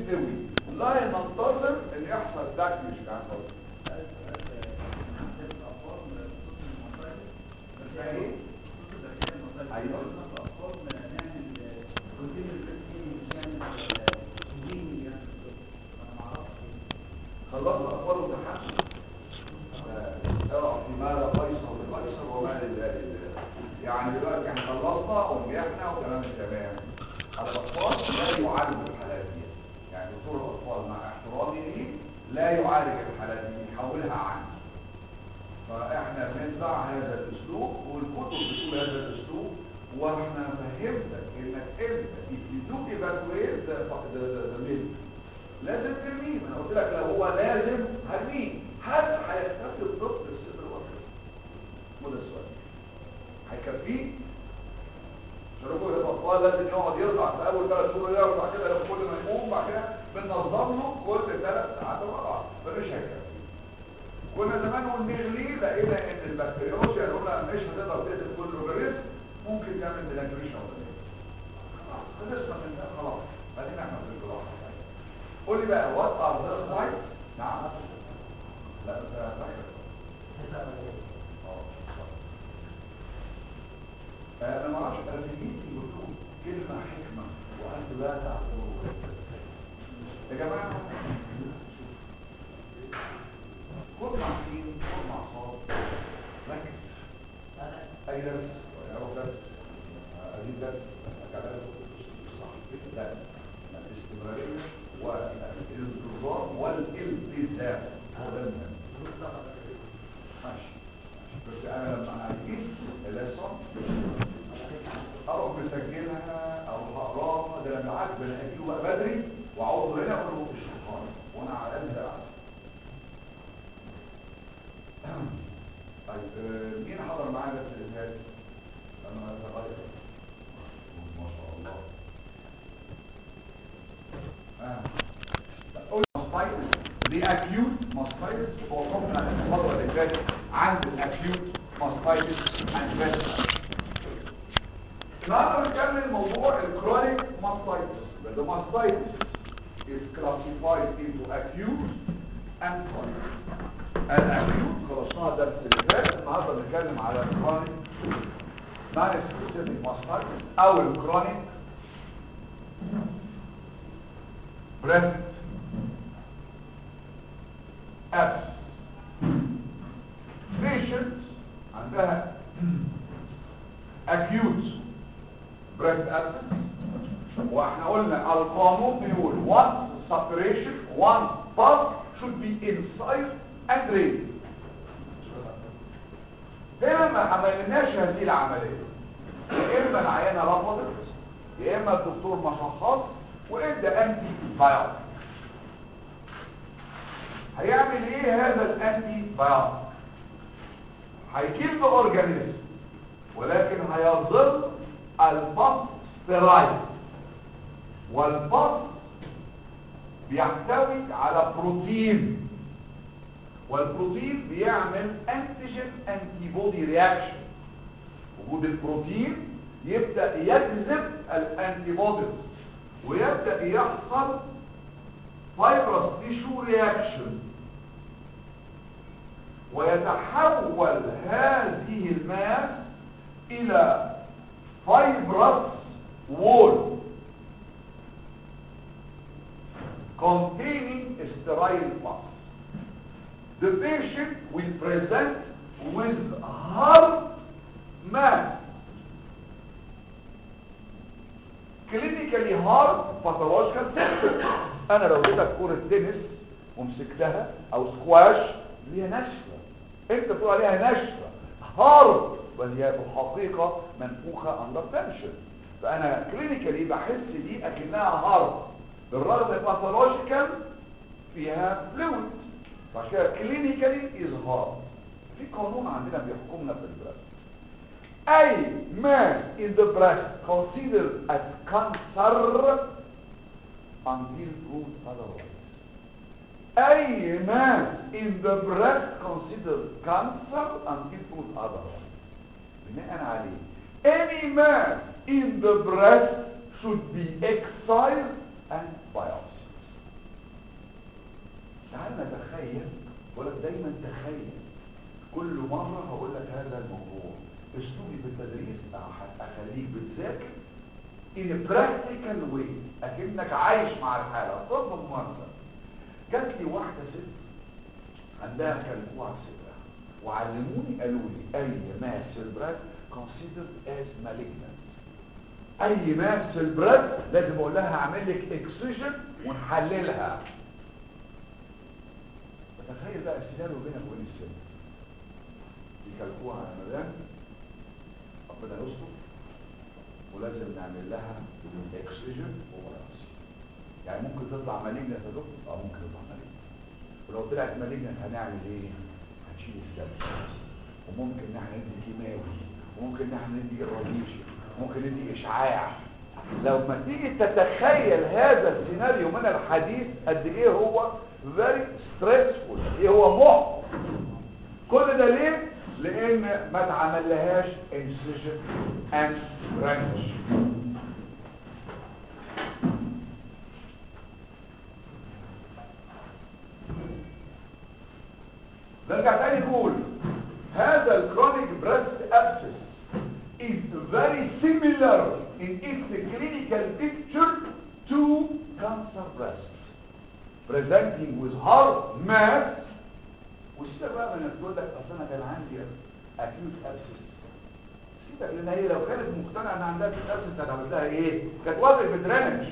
قوي لا ننتظر ان يحصل باكليش يعني اسمها ايه؟ ايوه خلصنا اطفال وامتحان اه فيما لا قيصر لقيصر وما لله يعني دلوقتي احنا خلصنا ونجحنا وكلام تمام الاطفال لا يعالج الحالات دي يعني دكتور الاطفال مع احترامي ليه لا يعالج الحالات دي يحولها عني فاحنا بنتبع هذا الاسلوب والكتب بتقول هذا الاسلوب واحنا فهمتك انك انت if you do evaluate the, the, the, the milk لازم ترميه انا قلت لك لو هو لازم هرميه هل هيكتفي الطفل بصدر واحد وده السؤال هيكفيه شربوا الاطفال لازم يقعد يرضع في اول ثلاث شهور يرضع كده لو كل ما يقوم بعد كده بننظم له كل ثلاث ساعات الرضاعه فمش هيكفي كنا زمان نقول نغلي لقينا ان البكتيريوز يعني قلنا مش هتقدر تقتل كل اورجانيزم ممكن تعمل ديناتوريشن خلاص خلصنا من ده خلاص بعدين احنا في الجراحه قول لي بقى وات ار ذا سايتس نعم لا بس انا فاكر انا ما اعرفش انا في الميتنج قلت لهم كلمه حكمه وانتم لا تعقلون يا جماعه خد مع سين خد مع صاد ركز اي درس اروح درس اجيب درس ارجع درس صح لا الاستمراريه والانتظام والالتزام هو ده المهم ماشي بس انا لما اقيس الليسون اروح مسجلها او هقراها ده لما عكس انا اجيبه بقى بدري واعوضه هنا اقول له الشيطان وانا على قد ده احسن طيب آه، مين حضر معايا درس اللي فات انا صغير ما شاء الله اه قول ماستايتس دي اكيوت ماستايتس وقفنا على المره اللي فاتت عند الاكيوت ماستايتس اند فيستايتس النهارده بنكمل موضوع الكرونيك ماستايتس the mastitis is classified into acute and chronic الاكيوت خلصناها الدرس اللي فات النهارده بنتكلم على الكرونيك non specific mastitis او الكرونيك breast abscess patient عندها acute breast abscess واحنا قلنا القانون بيقول once separation once pulse should be inside and drained هنا ما عملناش هذه العملية يا اما العيانة رفضت يا اما الدكتور ما شخص وادى انتي بايوتيك هيعمل ايه هذا الانتي بايوتيك هيكيل اورجانيزم ولكن هيظل البص سترايل والبص بيحتوي على بروتين والبروتين بيعمل انتيجين انتي بودي رياكشن وجود البروتين يبدا يجذب الانتي بوديز ويبدا يحصل فايبرس تيشو رياكشن ويتحول هذه الماس الى فايبرس وول containing sterile pus the patient will present with hard mass clinically hard pathological symptom انا لو اديتك كرة تنس ومسكتها او سكواش اللي هي ناشفة انت بتقول عليها ناشفة هارد بل هي في الحقيقة منفوخة اندر تنشن فانا كلينيكالي بحس دي اكنها هارد بالرغم ان باثولوجيكال فيها فلويد فعشان كده كلينيكالي از هارد في قانون عندنا بيحكمنا في البريست اي mass in the breast considered as cancer until proved otherwise اي mass in the breast considered cancer until proved otherwise بناء عليه any mass in the breast should be excised and biopsied تخيل بقول لك دايما تخيل كل مرة هقول لك هذا الموضوع اسلوبي بالتدريس هخليك بتذاكر in a practical way اكنك عايش مع الحالة طب ممارسة جات لي واحدة ست عندها كلكوع في صدرها وعلموني قالوا لي اي ماس في البراس considered as malignant اي ماس في البراس لازم اقول لها اعمل لك اكسجن ونحللها تخيل بقى السيناريو بينك وبين الست دي كلكوعة يا مدام ربنا يستر ولازم نعمل لها اكسجن وبيوبسي يعني ممكن تطلع مالجنة يا دكتور اه ممكن تطلع مالجنة ولو طلعت مالجنة هنعمل ايه هنشيل السبب وممكن ان احنا ندي كيماوي وممكن ان احنا ندي الراديشن ممكن ندي اشعاع لو ما تيجي تتخيل هذا السيناريو من الحديث قد ايه هو very stressful ايه هو محبط كل ده ليه لان ما اتعملهاش incision and branch نرجع تاني نقول هذا الكرونيك بريست ابسس is very similar in its clinical picture to cancer breast presenting with hard mass والسيبك بقى من انك تقول لك اصل انا كان عندي اكيوت ابسس سيبك لان هي لو كانت مقتنعه ان عندها اكيوت ابسس كانت عملت لها ايه؟ كانت وافقت بترنج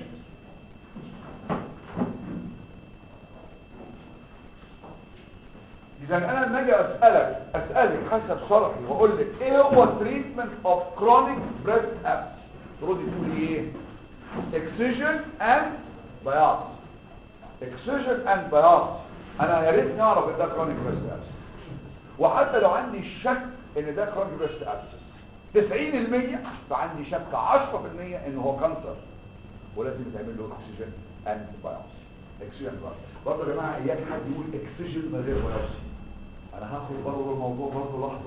اذا انا لما اجي اسالك اسالك حسب شرحي واقول لك ايه هو التريتمنت اوف كرونيك بريست ابسس تردي تقولي ايه؟ اكسجن اند بايوبسي اكسجن اند بايوبسي انا يا ريت نعرف ان ده كرونيك بريست ابسس وحتى لو عندي شك ان ده كرونيك بريست ابسس 90% فعندي شك 10% ان هو كانسر ولازم يتعمل له اكسجين اند بايوبسي اكسجين بايوبسي برضه يا جماعه اياك حد يقول اكسجين من غير بايوبسي انا هاخد برضه الموضوع برضه لحظه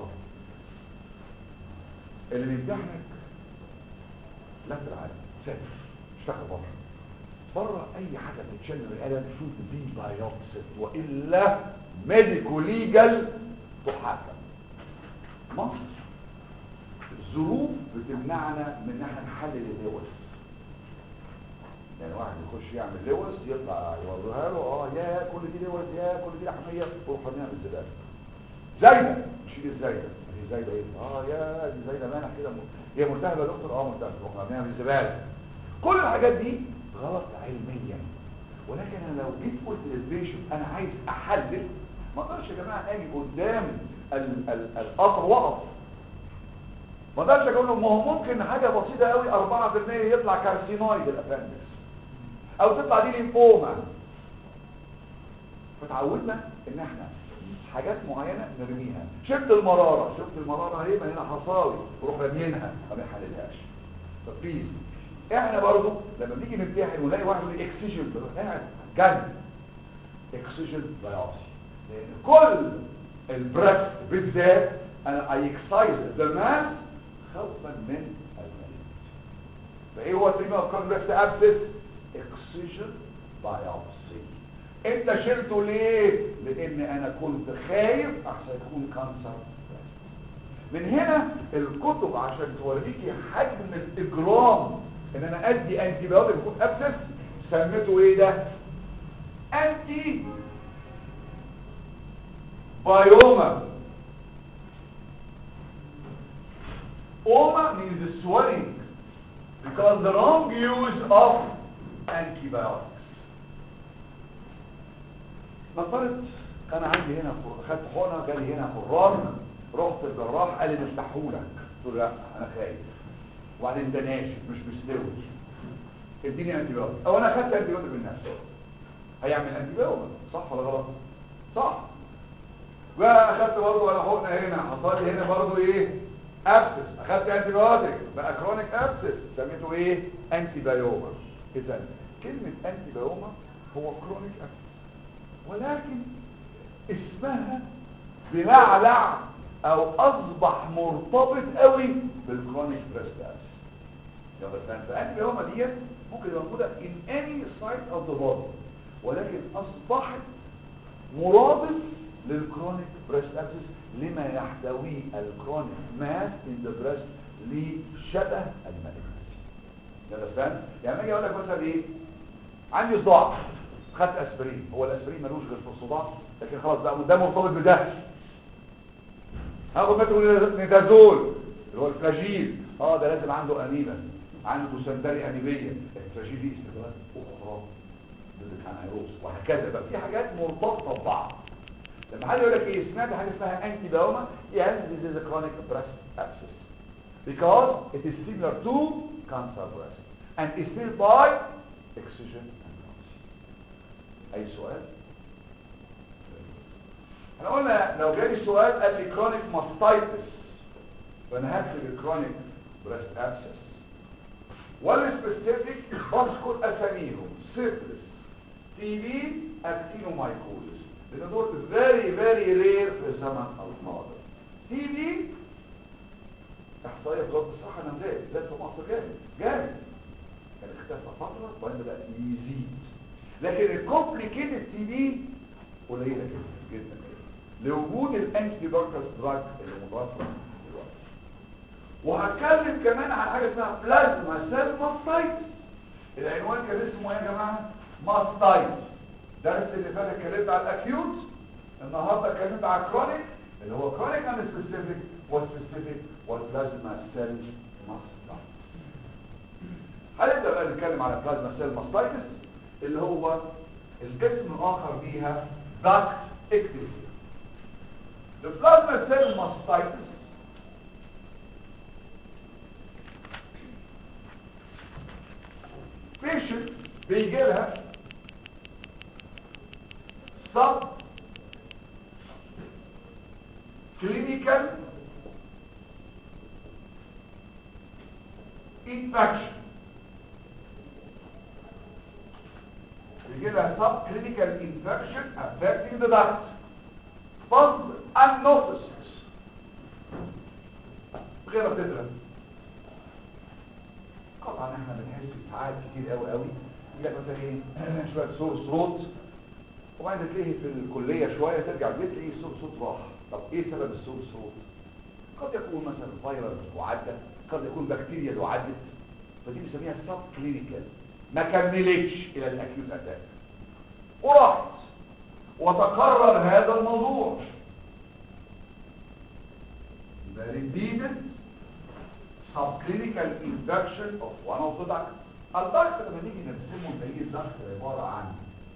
اللي بيمتحنك لا تلعب سافر اشتغل بره بره اي حاجه بتتشل من القلم شوف دي بايوبسي والا ميديكو ليجال تحاكم مصر الظروف بتمنعنا من ان احنا نحلل اللوز يعني واحد يخش يعمل لوز يطلع يوريها له اه يا كل دي لوز يا كل دي لحميه ويروح راميها بالزباله زايده نشيل الزايده دي زايده ايه اه يا دي زايده مانع كده هي ملتهبه يا دكتور اه ملتهبه تروح راميها بالزباله كل الحاجات دي غلط علميا ولكن انا لو جيت قلت للبيشنت انا عايز احلل ما اقدرش يا جماعه اجي قدام القطر وقف ما اقدرش اقول له ما هو ممكن حاجه بسيطه قوي 4% يطلع كارسينويد الابندكس او تطلع دي ليمفوما فتعودنا ان احنا حاجات معينه نرميها شفت المراره شفت المراره اهي ما هنا حصاوي نروح راميينها ما بنحللهاش فبليز احنا برضو لما بنيجي نمتحن ونلاقي واحد يقول اكسجين قاعد جنب اكسجين بايوبسي لان كل البريست بالذات انا اي اكسايز ذا ماس خوفا من المالينسي فايه هو التريتمنت اوف كونجريست ابسس اكسجين بايوبسي انت شلته ليه لان انا كنت خايف احسن يكون كانسر بريست من هنا الكتب عشان توريكي حجم الاجرام ان انا ادي انتي بايوتيك يكون ابسس سميته ايه ده انتي بايوما Oma means swelling because the wrong use of antibiotics. نفترض كان عندي هنا خدت حقنه جالي هنا قرار رحت الجراح قال لي نفتحهولك قلت له لا انا خايف وبعدين ده ناشف مش مستوي اديني انتي بايوتيك او انا خدت انتي بايوتيك من نفسي هيعمل انتي بايوتيك صح ولا غلط صح واخدت برضه على حقنه هنا حصل لي هنا برضه ايه ابسس اخدت انتي بايوتيك بقى كرونيك ابسس سميته ايه انتي بايوما اذا كلمه انتي بايوما هو كرونيك ابسس ولكن اسمها بلعلع او اصبح مرتبط قوي بالكرونيك بريست ابسس يا بس الانتي بايوما ديت ممكن تبقى موجوده in any site of the body ولكن اصبحت مرادف للكرونيك بريست ابسس لما يحتويه الكرونيك ماس ان ذا بريست لشبه المالجنسي understand يعني اجي اقول لك مثلا ايه عندي صداع خدت اسبرين هو الاسبرين ملوش غير في الصداع لكن خلاص ده ده مرتبط بده هاخد مترونيدازول اللي هو الفلاجيل اه ده لازم عنده انيميا عنده سندري انيميا الفلاجيل دي استخدامات اخرى ضد الانايروز وهكذا بقى في حاجات مرتبطه ببعض لما حد يقول لك ايه سمعت حاجه اسمها انتي باوما yes this is a chronic breast abscess because it is similar to cancer breast and is filled by excision and dropsy اي سؤال احنا قلنا لو جالي سؤال قال لي chronic mastitis فانا هكتب الكرونيك بريست ابسس والسبيسيفيك بذكر اساميهم سيفلس تي بي اكتينومايكوزس لان دول فيري فيري رير في الزمن الحاضر تي بي احصائيه في وزاره الصحه انا زاد زاد في مصر جامد جامد كان اختفى فتره وبعدين بدا يزيد لكن الكومبليكيتد تي بي قليله جدا جدا جدا لوجود الانتي باركس دراج اللي متوفر دلوقتي وهتكلم كمان عن حاجه اسمها بلازما سيل ماستايتس العنوان كان اسمه ايه يا جماعه ماستايتس الدرس اللي فات اتكلمت على الاكيوت النهارده اتكلمت على الكرونيك اللي هو كرونيك اند سبيسيفيك وسبيسيفيك والبلازما سيل ماستايتس هنبدا بقى نتكلم على بلازما سيل ماستايتس اللي هو الاسم الاخر ليها داكت اكتيسيا البلازما سيل ماستايتس بيشنت بيجي لها sub clinical infection بيجي لها sub clinical infection affecting the duct possible unnoticed غير بتدرس طبعا احنا بنحس بساعات كتير قوي قوي يجي لك مثلا ايه شويه صوت صوت وبعدين تلاقيه في الكليه شويه ترجع البيت تلاقيه الصوت صوت راح طب ايه سبب الصوت صوت قد يكون مثلا فيروس وعدى قد يكون بكتيريا اللي عدت فدي بنسميها سب كلينيكال ما كملتش الى الاكيوت اتاك وراحت وتكرر هذا الموضوع يبقى repeated subclinical infection of one of the ducts الضغط لما نيجي نرسمه نلاقي الضغط عبارة عن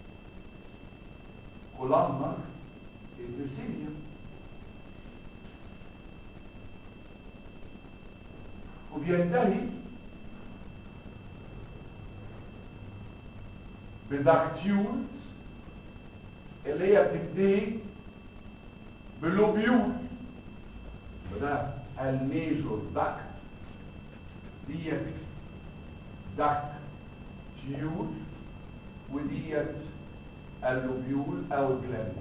columnar epithelium وبينتهي بدكتيولز اللي هي بتنتهي بلوبيول وده الميجور داكت ديت داكت تيول وديت اللوبيول او الجلاند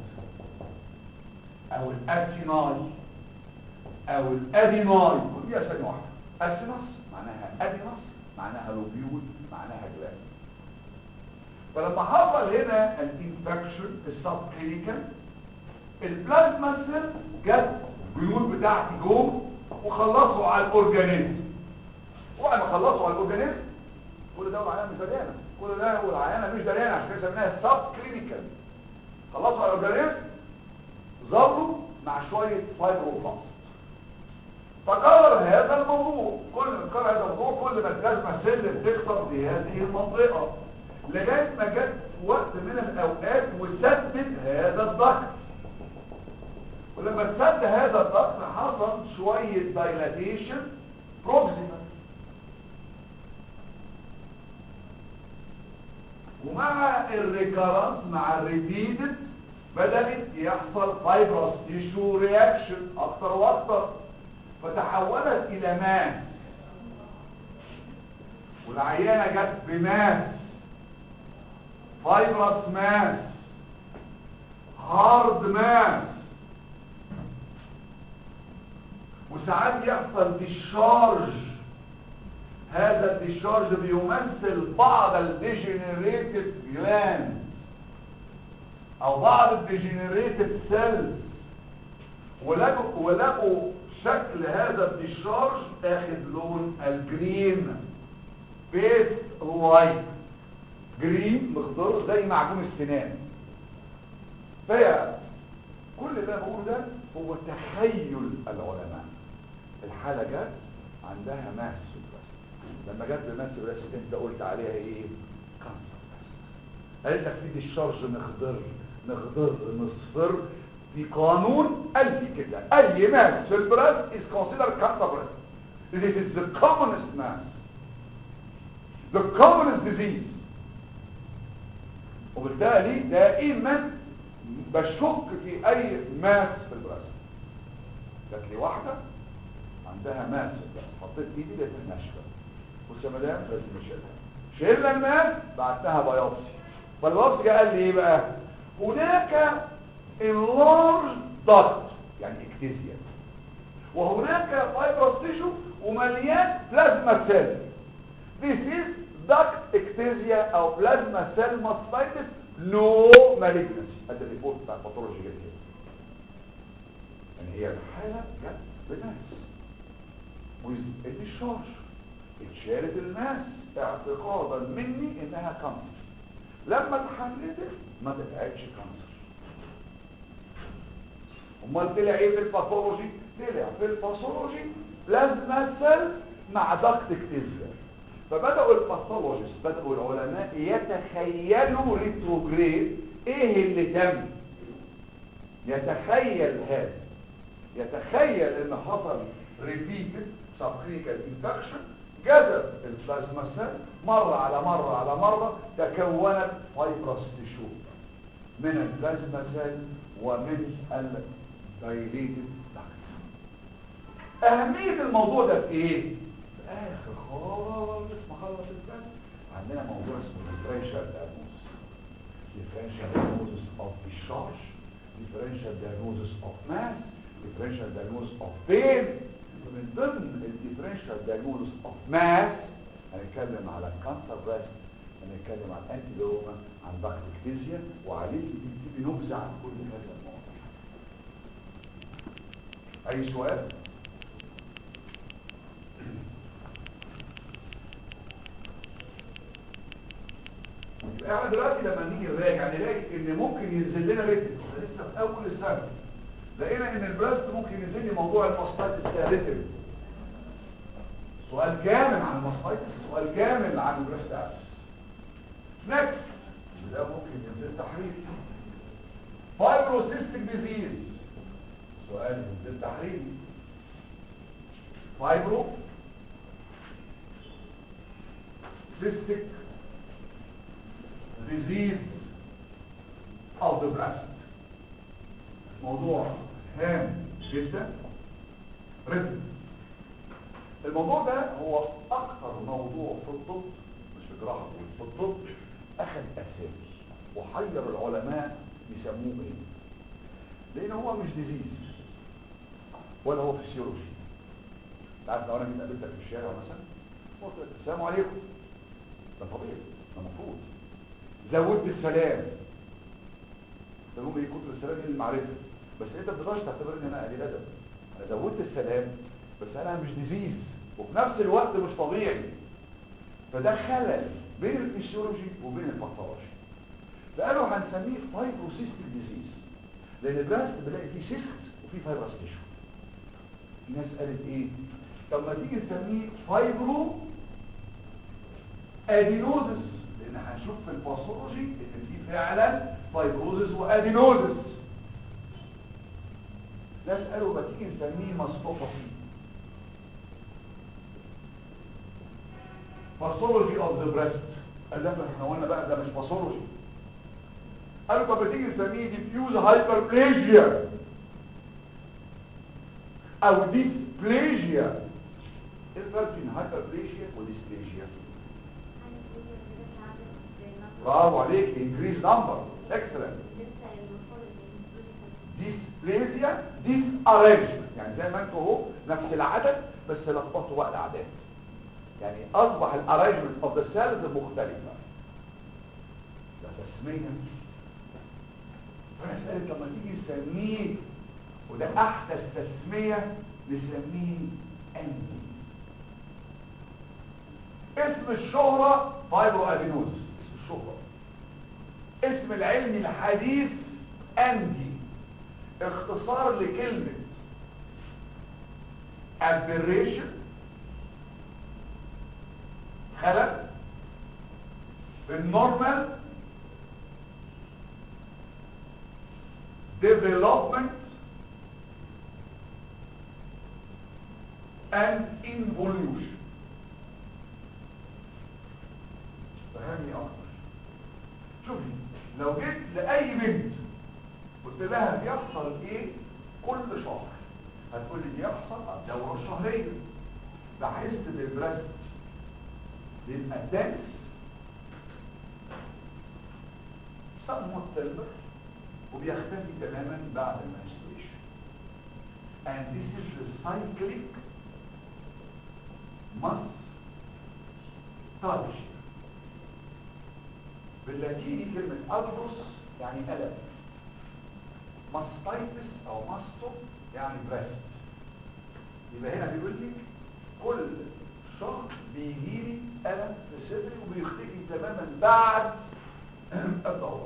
او الاسيناي او الاديناي كل دي اسامي واحده اسينس معناها ادينس معناها لوبيول معناها جلاند فلما حصل هنا الانفكشن السب كلينيكال البلازما سيلز جت الجيول بتاعتي جوه وخلصوا على الاورجانيزم وبعد ما خلصوا على الاورجانيزم كل ده والعيانه مش دريانه كل ده والعيانه مش دريانه عشان كده سميناها سب كلينيكال خلصوا على الاورجانيزم ظلوا مع شويه فايبروبلاست تكرر هذا الموضوع كل ما تكرر هذا الموضوع كل ما البلازما سيل بتكتر في هذه المنطقه لغايه ما جت وقت من الاوقات وسدت هذا الضغط ولما تسد هذا الضغط حصل شوية دايلاتيشن بروكسيمال ومع الريكارنس مع الريبيتد بدأت يحصل فايبرس تيشو رياكشن اكتر واكتر فتحولت الى ماس والعيانة جت بماس فايبرس ماس هارد ماس وساعات يحصل ديشارج هذا الديشارج بيمثل بعض الديجنريتد جلاند او بعض الديجنريتد سيلز ولقوا ولقوا شكل هذا الديشارج اخد لون الجرين بيست لايك جرين مخضر زي معجون السنان فهي كل اللي انا بقوله ده هو تخيل العلماء الحالة جت عندها ماس بريست لما جت بماس بريست انت قلت عليها ايه كانسر بريست قالت لك في الشرج نخضر نخضر نصفر في قانون قال لي كده اي ماس في البريست is considered cancer breast this is the commonest mass the commonest disease وبالتالي دائما بشك في اي ماس في البريست جات لي واحده عندها ماس في البريست حطيت ايدي لقيتها ناشفه بص يا مدام لازم نشيلها شيلنا الماس بعتها بايوبسي فالبايوبسي قال لي ايه بقى هناك enlarged duct يعني اكتيزيا وهناك فايبرس تيشو ومليان بلازما سيل This is duct ectasia او بلازما سيل ماستايتس نو مالجنسي ادي الريبورت بتاع الباثولوجي جت كده يعني هي الحاله جت بناس ويز الشارج اتشالت الماس اعتقادا مني انها كانسر لما اتحللت ما طلعتش كانسر امال طلع ايه في الباثولوجي طلع في الباثولوجي بلازما سيلز مع دكت اكتيزيا فبداوا الباثولوجيست بداوا العلماء يتخيلوا ريتروجريد ايه اللي تم يتخيل هذا يتخيل ان حصل ريبيتد سبكلينيكال انفكشن جذب البلازما سيل مره على مره على مره تكونت فايبرس تيشو من البلازما سيل ومن الدايليتد داكتس اهميه الموضوع ده في ايه في اخر خالص ما خلص البلازما عندنا موضوع اسمه differential diagnosis differential diagnosis of discharge differential diagnosis of mass differential diagnosis of pain ومن ضمن الديفرنشال دايجنوز اوف ماس هنتكلم على الكانسر بريست هنتكلم عن انتيلوما عن باكتيريا وعليه تبتدي نبذه عن كل هذا الموضوع اي سؤال يبقى احنا دلوقتي لما نيجي نراجع نلاقي ان ممكن ينزل لنا ريتم لسه في اول السنه لقينا ان البريست ممكن ينزل لي موضوع الماستايتس كاريتم سؤال كامل عن الماستايتس سؤال كامل عن البريست ابس نكست ده ممكن ينزل تحرير فايبروسيستيك ديزيز سؤال ينزل تحرير فايبرو سيستيك ديزيز of the breast موضوع هام جدا رتم الموضوع ده هو اكثر موضوع في الطب مش في الجراحه في الطب اخذ اسامي وحير العلماء يسموه ايه لان هو مش ديزيز ولا هو فسيولوجي تعرف لو انا جيت قابلتك في الشارع مثلا قلت لك السلام عليكم ده طبيعي ده المفروض زودت السلام تقوم ايه كتر السلام ايه المعرفه بس انت بتقدرش تعتبر ان انا قليل ادب انا زودت السلام بس انا مش ديزيز وفي نفس الوقت مش طبيعي فده خلل بين الفسيولوجي وبين الباثولوجي فقالوا هنسميه فايبروسيستيك ديزيز لان البراست بلاقي فيه سيست وفيه فايبروس تيشو في ناس قالت ايه طب ما تيجي نسميه فايبرو ادينوزس لان هنشوف في الباثولوجي ان في فعلا فايبروزس وادينوزس ناس قالوا ما تيجي نسميه ماستوفاسي باثولوجي اوف ذا بريست قال لا احنا قلنا بقى ده مش باثولوجي قالوا طب ما تيجي نسميه ديفيوز هايبربليجيا او ديسبليجيا ايه الفرق بين هايبربليجيا وديسبليجيا برافو عليك increase number excellent ديسبليزيا ديس ارينجمنت يعني زي ما انتوا اهو نفس العدد بس لخبطوا بقى الاعداد يعني اصبح الارينجمنت اوف ذا سيلز مختلفه ده تسميه فمسألة لما تيجي نسميه وده أحدث تسمية نسميه أنتي اسم الشهرة فايبرو أدينوزس اسم الشهرة اسم العلم الحديث أنتي اختصار لكلمة aberration خلل النورمال development and involution فهمني اكتر شوفي لو جيت لاي بنت قلت لها بيحصل ايه كل شهر هتقول لي بيحصل الدوره الشهريه بحس بالبريست بيبقى دنس somewhat tender وبيختفي تماما بعد المنستريشن and this is the cyclic mastalgia باللاتيني كلمة أدبرس يعني ألم ماستايتس أو ماستو يعني بريست يبقى هنا بيقول لك كل شهر بيجي لي ألم في صدري وبيختفي تماما بعد الدورة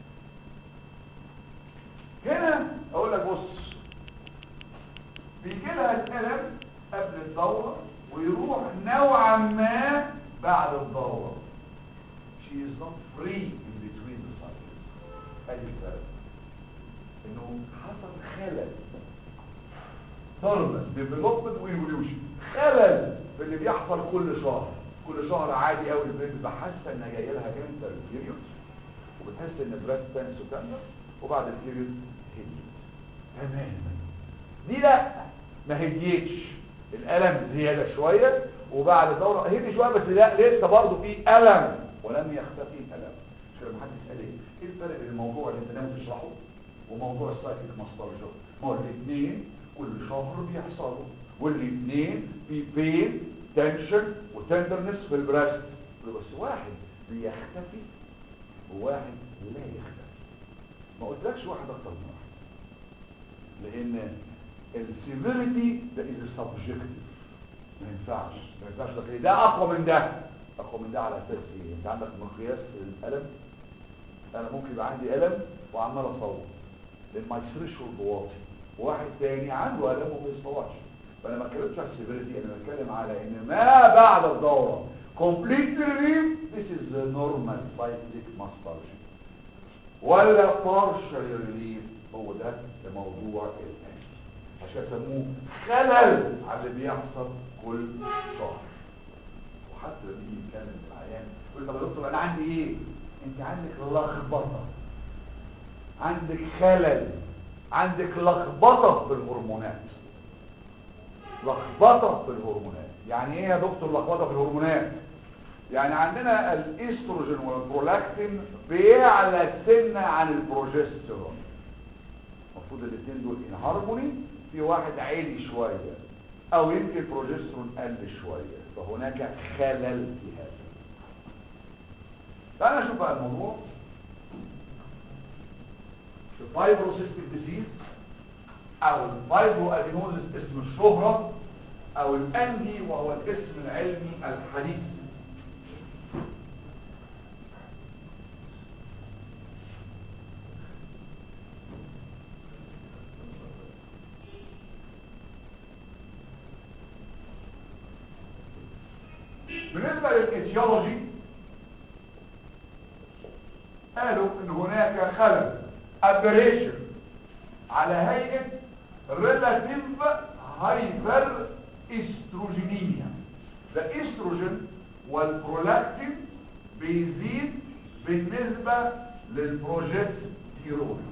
هنا اقول لك بص بيجي لها الالم قبل الدورة ويروح نوعا ما بعد الدورة she is not free in between the cycles اي الفرق انه حصل خلل normal development وايفوليوشن خلل في اللي بيحصل كل شهر كل شهر عادي قوي البنت بتبقى حاسه ان جاي لها جنتال بيريود وبتحس ان بريست تنس وكامله وبعد البيريود هديت تماما دي لا ما هديتش الالم زياده شويه وبعد الدوره هدي شويه بس لا لسه برضه في الم ولم يختفي الالم مش لما حد يسالك ايه الفرق بين الموضوع اللي انت ناوي تشرحه وموضوع السايكيك ماسترجر ما هو الاثنين كل شهر بيحصلوا والاثنين في بين تنشن وتندرنس في البريست بس واحد بيختفي وواحد لا يختفي ما قلتلكش واحد اكتر من واحد لان السيفيريتي ده از سبجكتيف ما ينفعش ما ينفعش ده ده اقوى من ده اقوى من ده على اساس ايه انت عندك مقياس الالم انا ممكن يبقى عندي الم وعمال اصوت لان ماي ثريشولد واطي وواحد تاني عنده الم وما بيصوتش فانا ما اتكلمتش على السيفيريتي انا بتكلم على ان ما بعد الدوره complete relief this is the normal cyclic masturgy ولا partial relief هو ده موضوع الانتي عشان يسموه خلل على اللي بيحصل كل شهر وحتى لما يجي يتكلم العيان يقول طب يا دكتور انا عندي ايه انت عندك لخبطه عندك خلل عندك لخبطه في الهرمونات لخبطه في الهرمونات يعني ايه يا دكتور لخبطه في الهرمونات يعني عندنا الاستروجين والبرولاكتين بيعلى سنة عن البروجسترون المفروض الاثنين دول ان هارموني في واحد عالي شوية او يمكن البروجسترون قل شوية فهناك خلل في هذا تعالى نشوف بقى الموضوع الفايبروسيستيك ديزيز او الفايبرو ادينوزس اسم الشهرة او الاندي وهو الاسم العلمي الحديث بالنسبة للإتيولوجي قالوا ان هناك خلل aberration على هيئة relative hyper استروجينية الاستروجين والبرولاكتين بيزيد بالنسبة للبروجستيرون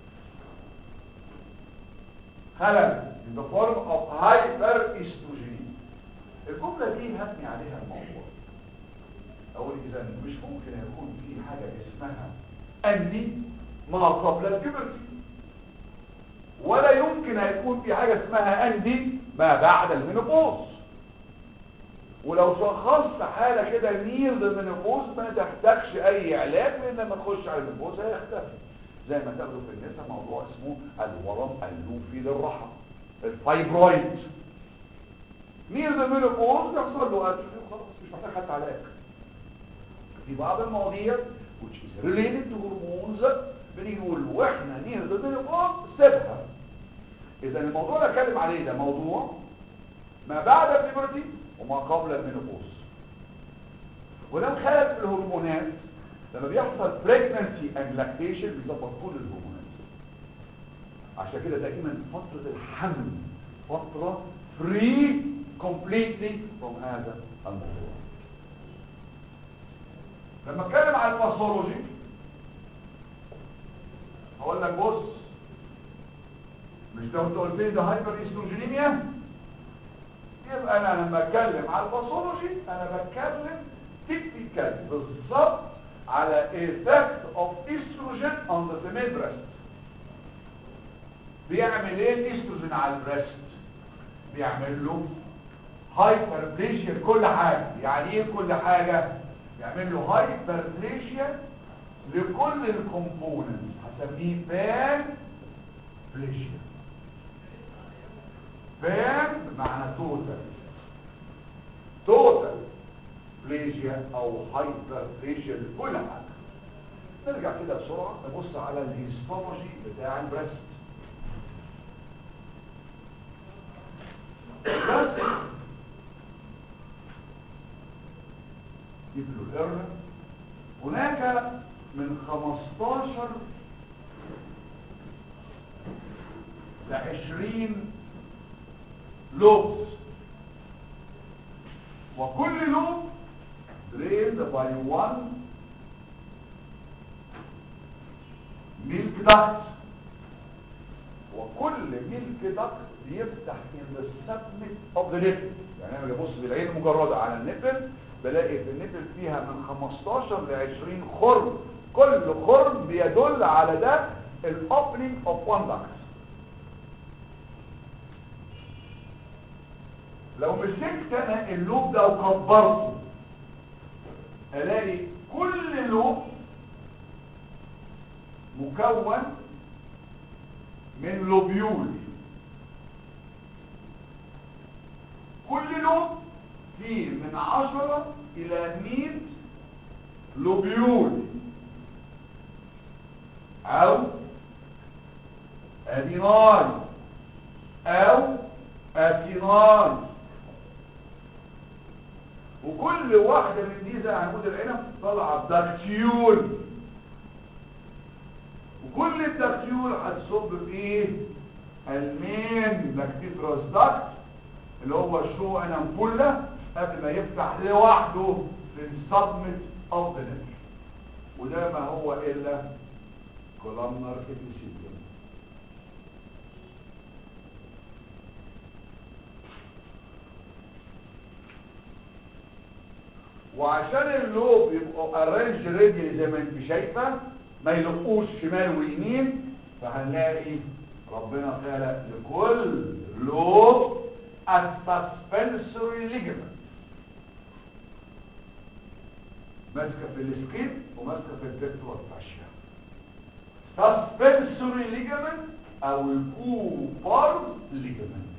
خلل in the form of hyper estrogen الجملة دي هبني عليها الموضوع اقول اذا مش ممكن يكون في حاجة اسمها اندي ما قبل البيبرتي ولا يمكن هيكون في حاجة اسمها اندي ما بعد المينوبوز ولو شخصت حالة كده نير المينوبوز ما تحتاجش اي علاج لان لما تخش على المينوبوز هيختفي زي ما تاخدوا في النساء موضوع اسمه الورم اللوفي للرحم الفايبرويد مين ذا مينوبوز يحصل له اتروفي وخلاص مش محتاج حتى علاج في بعض المواضيع which is related to hormones بنيجي نقول واحنا نير ذا مينوبوز سيبها اذا الموضوع اللي اتكلم عليه ده موضوع ما بعد البيبرتي وما قبل المينوبوز ولو خالف الهرمونات لما بيحصل pregnancy and lactation بيظبط كل الهرمونات عشان كده دائما فترة الحمل فترة free completely from هذا الموضوع لما اتكلم عن الباثولوجي هقول لك بص مش لو انت قلت لي ده هايبر استروجينيميا يبقى انا لما اتكلم على الباثولوجي انا بتكلم تكنيكال بالظبط على effect of estrogen on the female breast بيعمل ايه الاستروجين على البريست بيعمل له هايبربليشيا كل حاجه يعني ايه كل حاجه يعمل له هايبربليشيا لكل الكومبوننتس هسميه بان بليشيا بان بمعنى توتال توتال بليجيا او هايبر بليجيا لكل حاجه نرجع كده بسرعه نبص على الهيستولوجي بتاع البريست بس يبلو الارنب هناك من 15 ل 20 لوبس وكل لوب drained by one milk duct وكل milk duct بيفتح in the submit of the nipple يعني انا ببص بالعين المجردة على النبل بلاقي في النبل فيها من 15 ل 20 خرم كل خرم بيدل على ده الاوبننج اوف one duct لو مسكت انا اللوب ده وكبرته الاقي كل لوب مكون من لوبيول كل لوب فيه من عشرة الى مئة لوبيول او اديناي او اتيناي وكل واحدة من دي زي عمود العنب طالعة بدكتيول وكل الدكتيول هتصب في ايه المين لاكتيفراس داكت اللي هو شو انامبولا قبل ما يفتح لوحده في السبمت اوف ذا وده ما هو الا كولامنر ابيثيليوم وعشان اللوب يبقوا ارانج ريدي زي ما انت شايفه ما يلقوش شمال ويمين فهنلاقي ربنا خلق لكل لوب السسبنسوري ليجمنت ماسكه في السكين وماسكه في الفيكتور فاشيا سسبنسوري ليجمنت او الكوبارز ليجمنت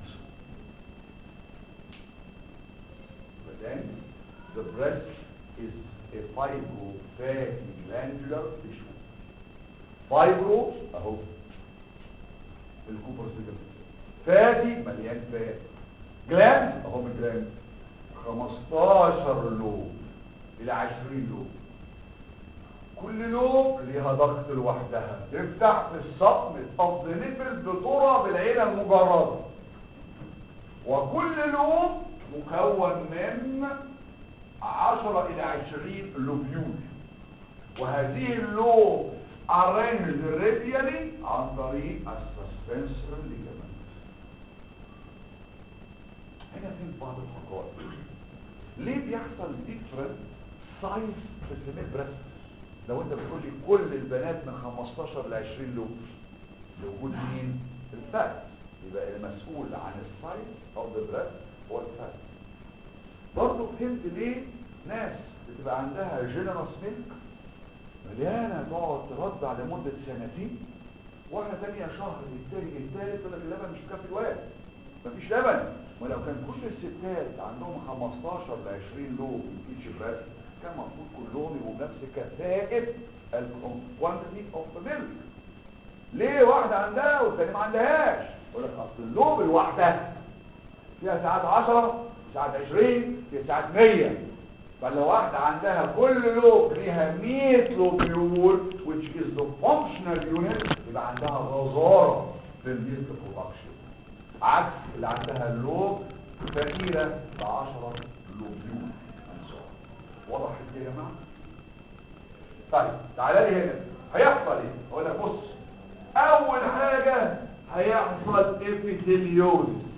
بعدين the breast is a fibrofatty glandular tissue fibro اهو الكوبرس فاتي مليان فات جلاند اهو من جلاند 15 لوب الى 20 لوب كل لوب ليها ضغط لوحدها تفتح في الصقم اوف ذا نيبل بترى بالعين المجرده وكل لوب مكون من 10 الى 20 لوبيول وهذه اللوب arranged radially عن طريق السسبنسور ليجامنت هنا في بعض الحقائق ليه بيحصل different size في الفيميل بريست لو انت بتقول لي كل البنات من 15 ل 20 لوب لوجود مين الفات يبقى المسؤول عن السايز او ذا بريست هو الفات برضه فهمت ليه ناس بتبقى عندها جينرس ميلك مليانة تقعد ترضع لمدة سنتين واحدة تانية شهر التاني التالت يقول لك اللبن مش مكفي الواد مفيش لبن ولو كان كل الستات عندهم 15 ل 20 لوب من ايتش بريست كان المفروض كلهم يبقوا بنفس كفاءة الكوانتيتي اوف ميلك ليه واحدة عندها والتانية ما عندهاش يقول لك اصل اللوب الواحدة فيها ساعات 10 ساعات 20 فيها ساعات 100 فلو واحدة عندها كل لوب ليها 100 لوبيول which is the functional unit يبقى عندها غزارة في الميلك برودكشن عكس اللي عندها اللوب فقيرة ب 10 لوبيول واضح كده يا جماعة طيب تعالى لي هنا هيحصل ايه اقول لك بص اول حاجة هيحصل ابيثيليوزس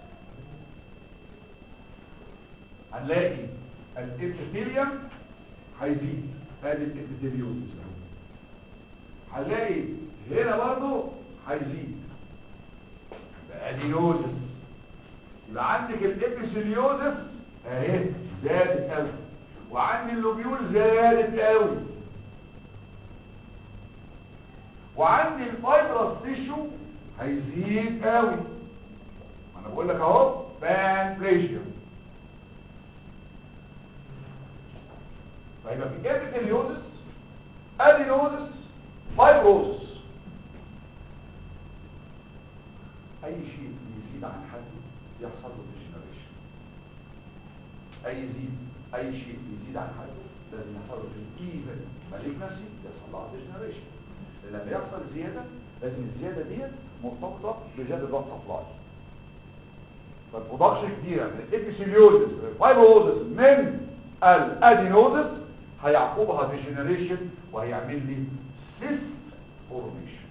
هنلاقي الابيثيليوم هيزيد ادي الابيثيليوزس هنلاقي هنا برضو هيزيد ادينوزس يبقى عندك الابيثيليوزس اهي زادت قوي وعندي اللوبيول زادت قوي وعندي الفايبرس تيشو هيزيد قوي انا بقول لك اهو بانكريشيوم فيبقى في ابيثيليوزس ادينوزس فايبروزس اي شيء يزيد عن حده يحصل له ديجنريشن اي يزيد اي شيء يزيد عن حده لازم يحصل له ايفن مالجنسي يحصل لها ديجنريشن لما يحصل زياده لازم الزياده ديت مرتبطه بزياده البلاد سبلاي فالبرودكشن كتيره من الابيثيليوزس من الفايبروزس من الادينوزس هيعقبها ديجنريشن وهيعمل لي سيست فورميشن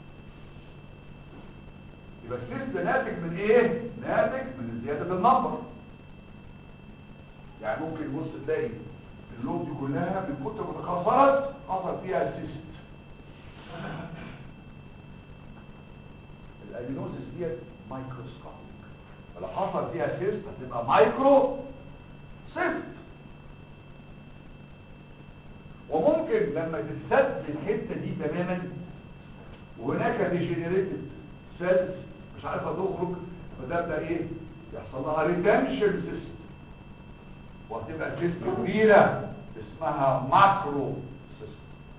يبقى السيست ناتج من ايه ناتج من زياده النمبر يعني ممكن بص تلاقي اللوب دي كلها من كتر ما تكسرت حصل فيها سيست الادينوزس ديت مايكروسكوبيك فلو حصل فيها سيست هتبقى مايكرو سيست وممكن لما تتسد الحته دي تماما وهناك ديجنريتد سيلز مش عارفه تخرج فتبدا ايه يحصل لها ريتنشن سيست وهتبقى سيست كبيره اسمها ماكرو سيست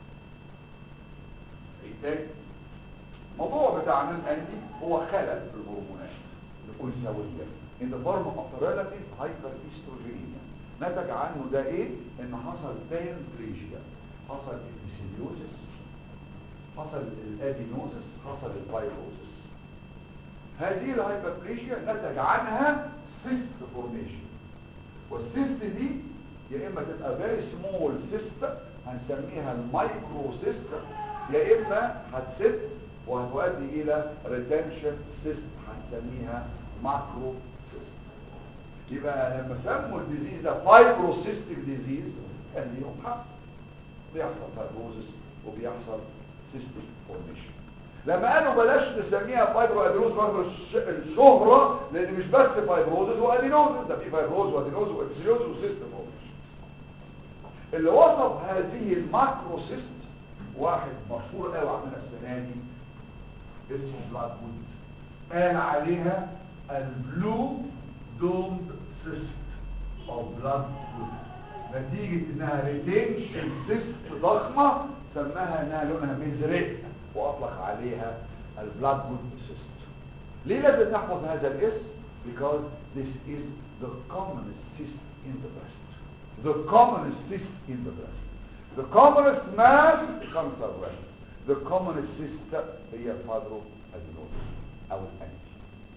ايه تاني الموضوع بتاع الانتي هو خلل في الهرمونات الانثويه in the form of relative hyperestrogenemia نتج عنه ده ايه ان حصل بانكريشيا حصل ابيثيليوزس حصل الادينوزس حصل الفايبروزس هذه الهايبربريشيا نتج عنها سيست فورميشن والسيست دي يا اما تبقى فيري سمول سيست هنسميها المايكرو سيست يا اما هتسد وهتؤدي الى ريتنشن سيست هنسميها ماكرو سيست يبقى لما سموا الديزيز ده فايبروسيستيك ديزيز كان ليهم حق بيحصل فايبروزس وبيحصل سيستيك فورميشن لما قالوا بلاش نسميها فايبرو ادينوز برضه الشهرة لان مش بس فايبروزس وادينوز ده في فايبروز وادينوز وابسيليوز وسيستم فورميشن اللي وصف هذه الماكرو سيست واحد مشهور قوي عندنا السنه دي اسمه بلاد وود قال عليها البلو دومد سيست او بلاد وود نتيجة انها ريتنشن سيست ضخمة سماها انها لونها مزرق واطلق عليها البلاد وود سيست ليه لازم نحفظ هذا الاسم because this is the commonest cyst in the breast the commonest cyst in the breast the commonest mass cancer breast the commonest cyst هي fibroadenosis او الانتي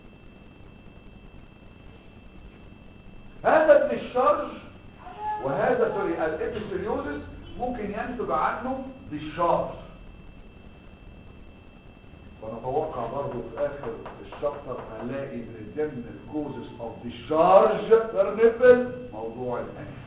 هذا ابن الشرج وهذا سوري الابيثيليوزس ممكن ينتج عنه ديشارج ونتوقع برضه في اخر الشابتر هنلاقي من ضمن الكوزس اوف ديشارج برنبل موضوع الانف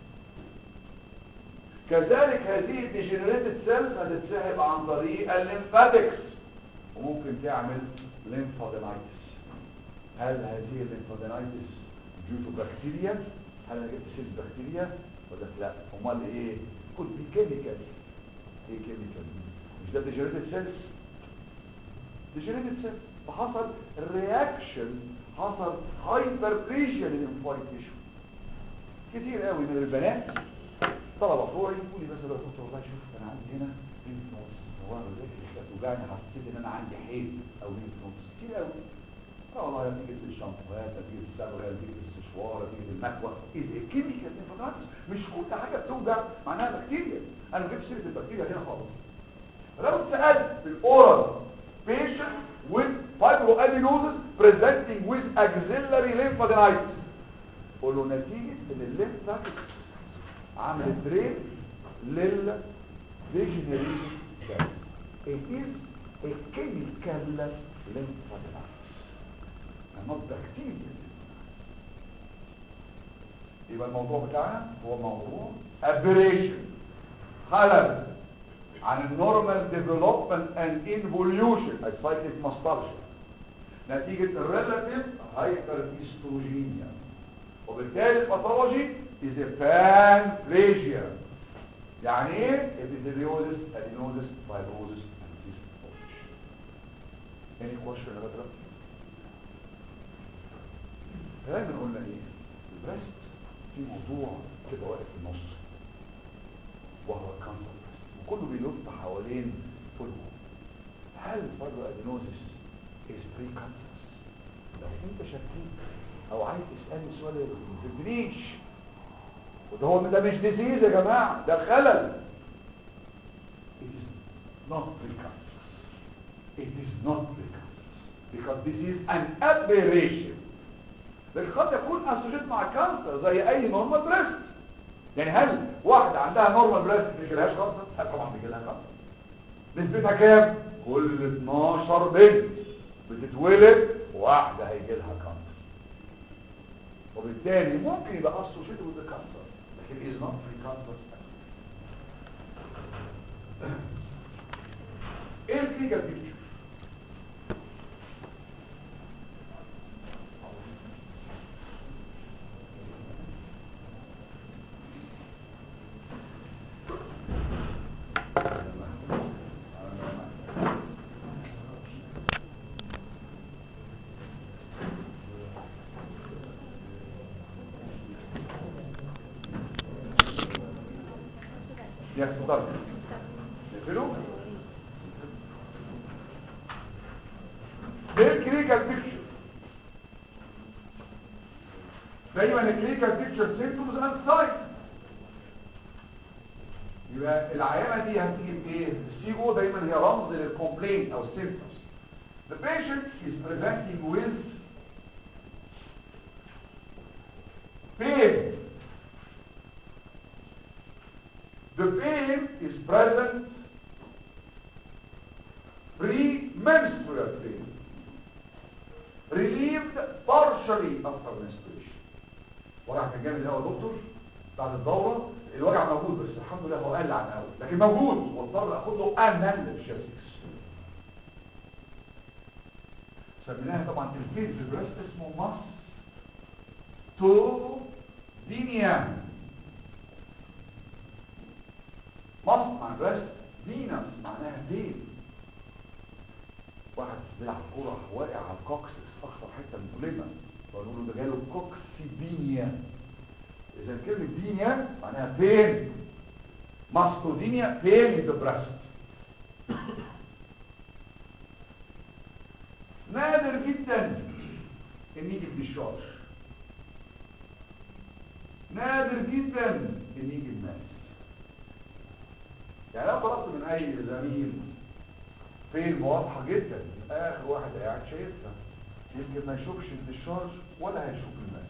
كذلك هذه الديجنريتد سيلز هتتسحب عن طريق الليمفاتكس وممكن تعمل ليمفادينايتس هل هذه الليمفادينايتس ديو بكتيريا هل انا جبت سيلز بكتيريا ولا لا امال ايه كل دي كيميكال ايه كيميكال مش ده ديجنريتد سيلز ديجنريتد سيلز فحصل رياكشن حصل هايبربليجيا للانفايت تيشو كتير قوي من البنات طلبه بتوعي يقول لي مثلا يا دكتور والله شوف انا عندي هنا ليمف نودز هو انا بذاكر مش هتوجعني حسيت ان انا عندي حيل او ليمف نودز كتير قوي اه والله نتيجه الشامبوهات نتيجه الصبغه نتيجه السشوار نتيجه المكوى از كيميكال ليمفوسايتس مش كل حاجه بتوجع معناها بكتيريا انا ما جبتش سيره البكتيريا هنا خالص لو سالت في الاورال patient with fibroadenosis presenting with axillary lymphadenitis قول له نتيجه ان الليمفاتكس عملت درين لل degenerated cells it is a chemical lymphadenitis and not bacterial يبقى الموضوع بتاعنا هو موضوع aberration خلل عن النورمال development and involution السايكل ماسترشن نتيجة الريلاتيف هايبرتيستروجينيا وبالتالي الباثولوجي is a panplasia يعني ايه epitheliosis adenosis fibrosis and cystic formation any question about that دايما قلنا ايه البريست في موضوع كده واقف في النص وهو الكانسر بريست وكله بيلف حوالين فولو هل فايبرو ادينوزيس is pre-cancerous لو انت شكيت او عايز تسألني سؤال ما تدريش وده هو ده مش ديزيز يا جماعة ده خلل it is not precancerous it is not precancerous because this is an aberration لكن قد يكون اسوشيت مع كانسر زي اي نورمال بريست يعني هل واحدة عندها نورمال بريست ما بيجيلهاش كانسر؟ لا طبعا بيجي لها كانسر نسبتها كام؟ كل 12 بنت بتتولد واحدة هيجي لها كانسر وبالتالي ممكن يبقى اسوشيت with the cancer لكن is not precancerous ايه الكلينيكال بيكتشر؟ Yes, اتفضل. نقفله؟ ده الكلينيكال بيكتشر دايما الكلينيكال بيكتشر سيمبتومز اند ساين يبقى العيانه دي هتيجي بايه السي او دايما هي رمز للكومبلين او السيمبتومز The patient is presenting with pain The pain is present pre-menstrual pain, relieved partially after menstruation. وجع كان جامد قوي يا دكتور بعد الدوره الوجع موجود بس الحمد لله هو قل عن الاول لكن موجود واضطر اخد له انالجيسكس سميناها طبعا البين في البريست اسمه ماس تو دينيا مصنع بس فينس معناها فين واحد بيلعب كوره واقع على الكوكسكس اخطر حته مؤلمه فقالوا له ده جاله كوكسيدينيا اذا كلمه دينيا معناها فين ماستودينيا فين ذا بريست نادر جدا ان يجي الدشاش نادر جدا ان يجي الماس يعني انا طلبت من اي زميل فين واضحة جدا اخر واحد قاعد شايفها يمكن ما يشوفش الدشارج ولا هيشوف الماس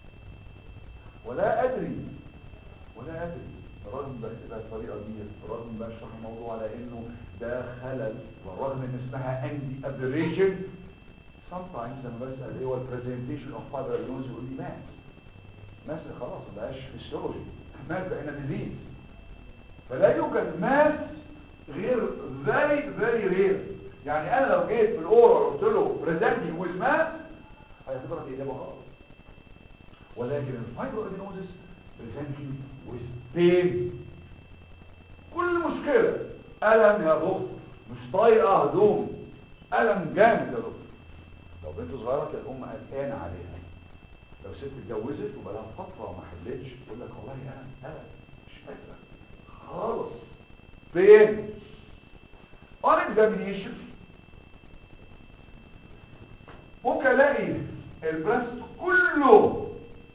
ولا ادري ولا ادري رغم بكتبها الطريقة دي رغم بشرح الموضوع على انه ده خلل ورغم ان اسمها اندي ابريشن sometimes انا بسأل ايه هو البرزنتيشن اوف فايبر يقول لي ماس ماس خلاص ما بقاش فيسيولوجي ماس بقينا ديزيز فلا يوجد ماس غير very very rare يعني انا لو جيت في الاورال قلت له presenting with mass هيحضرك اجابه خلاص ولكن الفايبرو ادينوزيس presenting with pain كل مشكله ألم يا دكتور مش طايقة هدوم ألم جامد يا دكتور لو بنت صغيرة تلاقي الأم قلقانة عليها لو ست اتجوزت وبقالها فترة وما حلتش تقول لك والله أنا أنا مش قادرة خالص فين؟ on examination ممكن الاقي البريست كله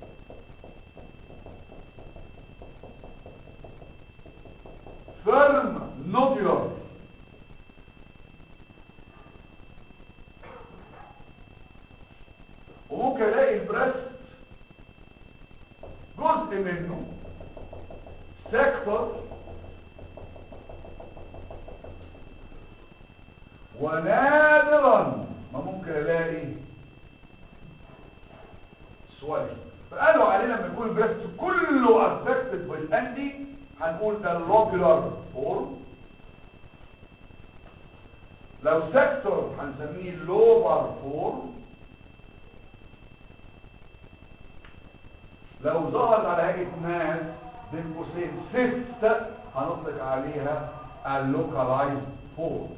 فيرم نوديولار وممكن الاقي البريست جزء منه سيكتور ونادرا ما ممكن الاقي سوالي فقالوا علينا لما يكون البريست كله افكتد بالاندي هنقول ده اللوبيولار فورم لو سيكتور هنسميه لوبر فورم لو ظهرت على هيئه ماس بين قوسين سيست هنطلق عليها اللوكالايزد فورم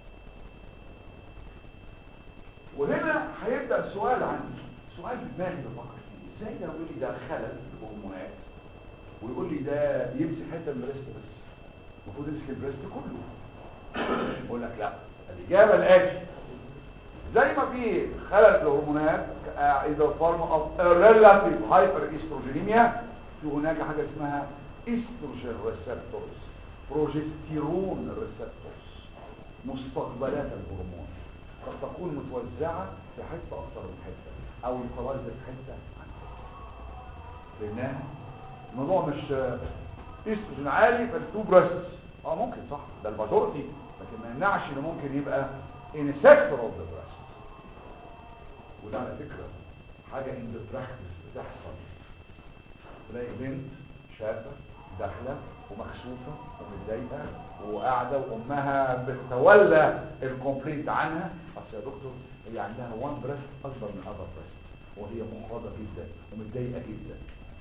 وهنا هيبدا السؤال عندي سؤال في دماغي بفكر فيه ازاي ده يقول لي ده خلل في الهرمونات ويقول لي ده يمسك حته من البريست بس المفروض يمسك البريست كله اقول لك لا الاجابه الاتي زي ما في خلل في الهرمونات اذا فورم اوف ريلاتيف هايبر استروجينيميا في هناك حاجه اسمها استروجين ريسبتورز بروجستيرون ريسبتورز مستقبلات الهرمون قد تكون متوزعة في حتة أكتر من حتة أو الفرازة في حتة عن حتة لأنها الموضوع مش استروجين عالي فالتو بريستس اه ممكن صح ده الماجورتي لكن ما يمنعش انه ممكن يبقى in a sector of the breast وده على فكرة حاجة in the practice بتحصل تلاقي بنت شابة داخلة ومكسوفة ومتضايقة وقاعدة وأمها بتتولى الكومبلينت عنها أصل يا دكتور هي عندها وان بريست أكبر من أذر بريست وهي محرجة جدا ومتضايقة جدا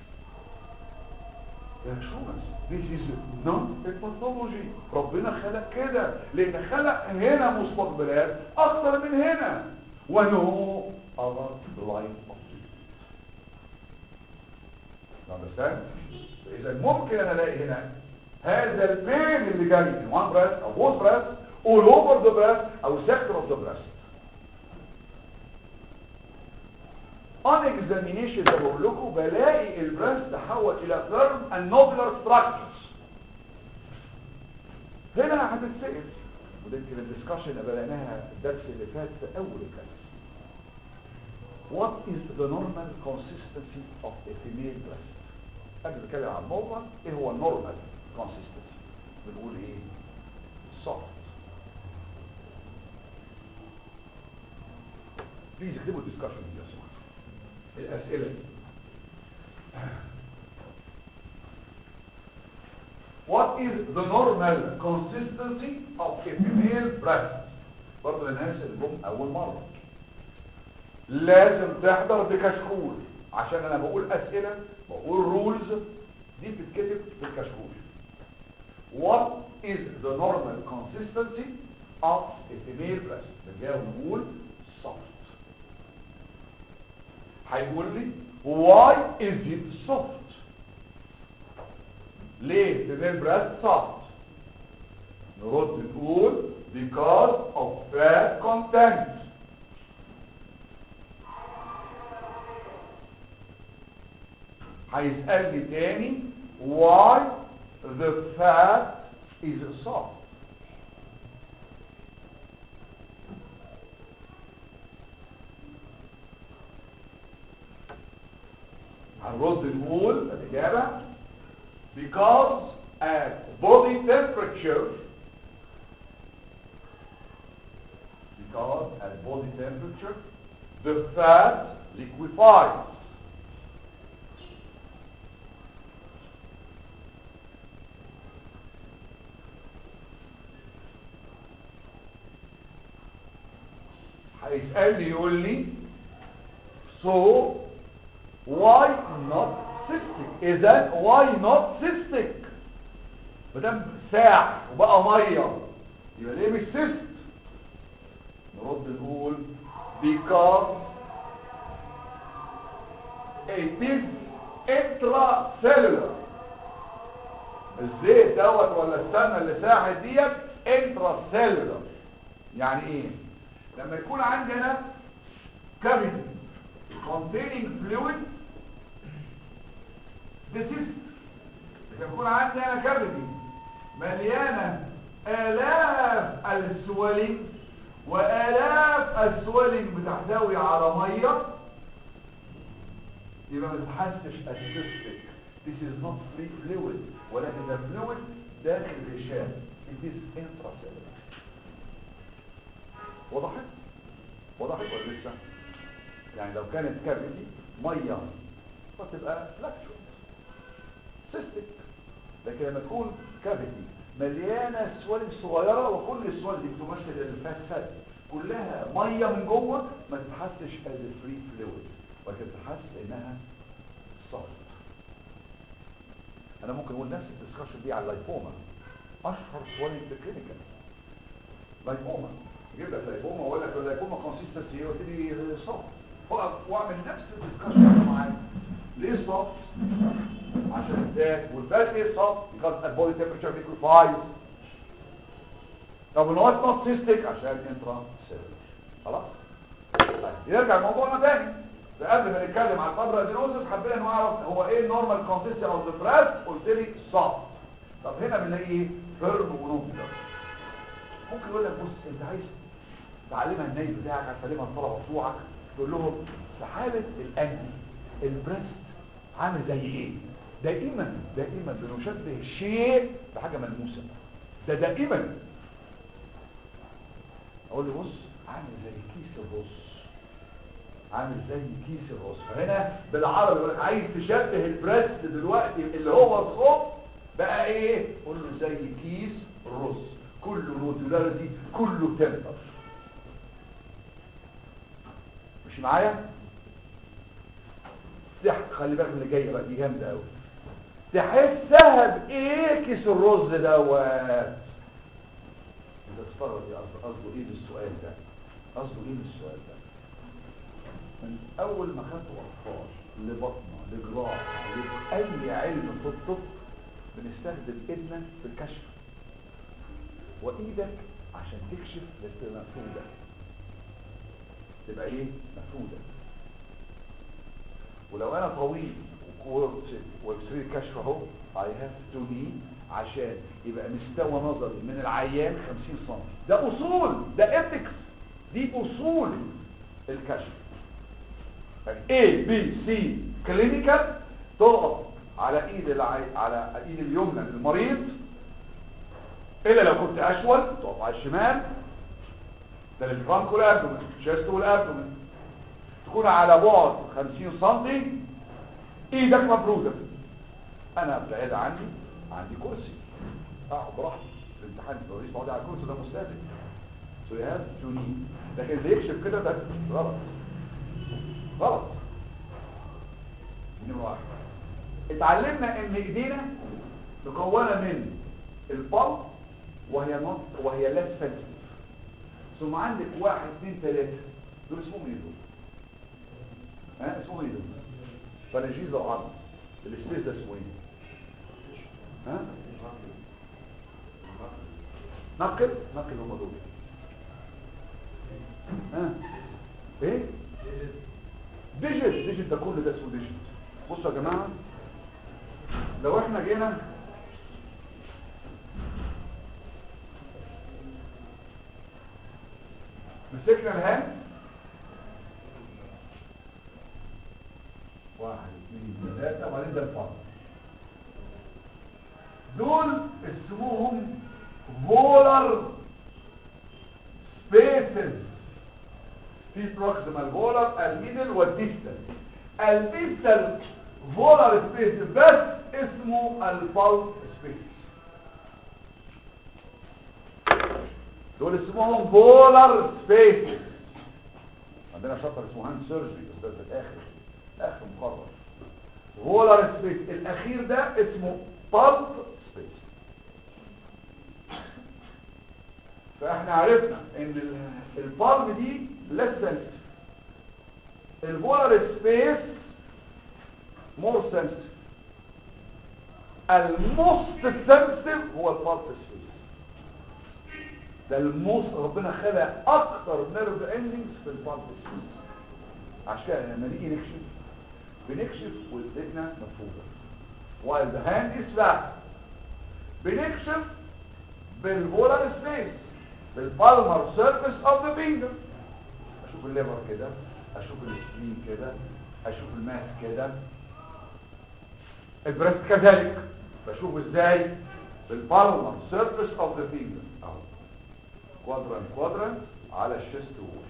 يا شونس this is not a pathology ربنا خلق كده لأن خلق هنا مستقبلات أكتر من هنا ونو other line of treatment understand؟ اذا ممكن انا الاقي هنا هذا البين اللي جاي من وان بريست او بوث بريست all over the breast او sector of the breast on examination ده بقول لكم بلاقي البريست تحول الى firm and nodular structures هنا هتتسأل وده يمكن الدسكشن اللي بدأناها الدرس اللي فات في اول الدرس What is the normal consistency of a female breast? قبل نتكلم عن النورمال ايه هو النورمال كونسيستنسي بنقول ايه soft بليز اكتبوا الديسكشن دي يا سمحتوا الاسئله دي What is the normal consistency of a female breast? برضه للناس اللي جم اول مره لازم تحضر بكشكول عشان انا بقول اسئلة بقول رولز دي بتتكتب بالكشكول what is the normal consistency of a female breast بنجاوب نقول soft هيقول لي why is it soft ليه female breast soft نرد نقول because of fat content هيسألني تاني why the fat is soft هنرد نقول الإجابة because at body temperature because at body temperature the fat liquefies هيسألني يقول لي so why not cystic اذا why not cystic ما دام ساح وبقى ميه يبقى ليه مش سيست نرد نقول because it is intracellular الزيت دوت ولا السمنه اللي ساحت ديت intracellular يعني ايه لما يكون عندنا cavity containing fluid this is لما يكون عندنا cavity مليانه آلاف السوالينجز وآلاف السوالينج بتحتوي على ميه يبقى ما تحسش السيستك this is not free fluid ولكن الفلويد داخل الغشاء it is intracellular وضحت وضحت ولا لسه يعني لو كانت كافيتي ميه فتبقى فلاكشوال سيستك لكن لما تكون كافيتي مليانه سوالف صغيره وكل السوالف دي بتمثل الفات سيلز كلها ميه من جوه ما تتحسش از فري فلويد ولكن تحس انها سولت انا ممكن اقول نفس الدسكشن دي على اللايبوما اشهر سوالف بالكلينيكال لايبوما يجيب لك لايبوما واقول لك اللايبوما كونسيستنسي قلت لي صوت واعمل نفس الدسكشن معاك ليه صوت عشان الفات والفات ليه صوت because the body temperature liquefies طب النوات نوت سيستيك عشان انترا سيلولر خلاص طيب يرجع موضوعنا تاني قبل ما نتكلم عن الفبرا دينوزس حبينا نعرف هو ايه النورمال كونسيستنسي اوف ذا بريست قلت لي سوفت طب هنا بنلاقي ايه فيرم ونوبلر ممكن يقول لك بص انت عايز تعلمها النايب بتاعك عايز تعلمها الطلبه بتوعك تقول لهم في حاله الانتي البريست عامل زي ايه دائما دائما بنشبه الشيء بحاجه ملموسه ده دائما اقول له بص عامل زي كيس الرز عامل زي كيس الرز فهنا بالعربي يقول لك عايز تشبه البريست دلوقتي اللي هو الصوت بقى ايه قول له زي كيس الرز كله نودولاريتي كله تمبر مش معايا تح- خلي بالك من اللي جايه بقى دي جامده قوي تحسها بايه كيس الرز دوت انت تستغرب ايه قصده قصده ايه بالسؤال ده قصده ايه بالسؤال ده من اول ما خدتوا اطفال لبطنه لجراحه لاي علم في الطب بنستخدم ايدنا في الكشف وايدك عشان تكشف لازم تبقى مفروده تبقى ايه مفروده ولو انا طويل وبسرير الكشف اهو I have to be عشان يبقى مستوى نظري من العيان 50 سم ده اصول ده ethics دي اصول الكشف يعني A B C كلينيكال تقف على ايد العي... على ايد اليمنى للمريض الا لو كنت اشول تقف على الشمال ده للفرانكو الابدومين شيست والابدومين تكون على بعد 50 سم ايدك مفروده انا بعيد عني عندي كرسي اقعد براحتي في الامتحان الرئيس بقعد على الكرسي ده مستاذن سو يو هاف تو ني لكن اللي يكشف كده ده غلط غلط نمرة واحد اتعلمنا ان ايدينا مكونه من البلب وهي نوت وهي less sensitive ثم عندك واحد اثنين ثلاثة دول اسمهم ايه دول؟ ها اسمهم ايه دول؟ فلنجيز لو عرض السبيس ده اسمه ايه؟ ها؟ نقل نقل هم دول ها؟ ايه؟ ديجيت ديجيت ده كل ده اسمه ديجيت بصوا يا جماعة لو احنا جينا مسكنا الهاند واحد اثنين ثلاثة وبعدين ده الفرد دول اسمهم فولر سبيسز في بروكسيمال فولر الميدل والديستال الديستال فولر سبيس بس اسمه الفالت سبيس دول اسمهم فولر سبيسز عندنا شابتر اسمه هاند سيرجري بس ده في الاخر اخر مقرر فولر سبيس الاخير ده اسمه بالب سبيس فاحنا عرفنا ان ال- البالم دي less sensitive البولار سبيس more sensitive الموست sensitive هو البالم سبيس ده الموست ربنا خلق اكتر نيرف اندنجز في البالم سبيس عشان لما نيجي نكشف بنكشف وايدنا مفروضه while the hand is flat بنكشف بالفولار سبيس بالبالمر سيرفيس اوف ذا فينجر اشوف الليفر كده اشوف السبلين كده اشوف الماس كده البريست كذلك بشوف ازاي بالبالمر سيرفيس اوف ذا فينجر اهو كوادرانت كوادرانت على الشيست وول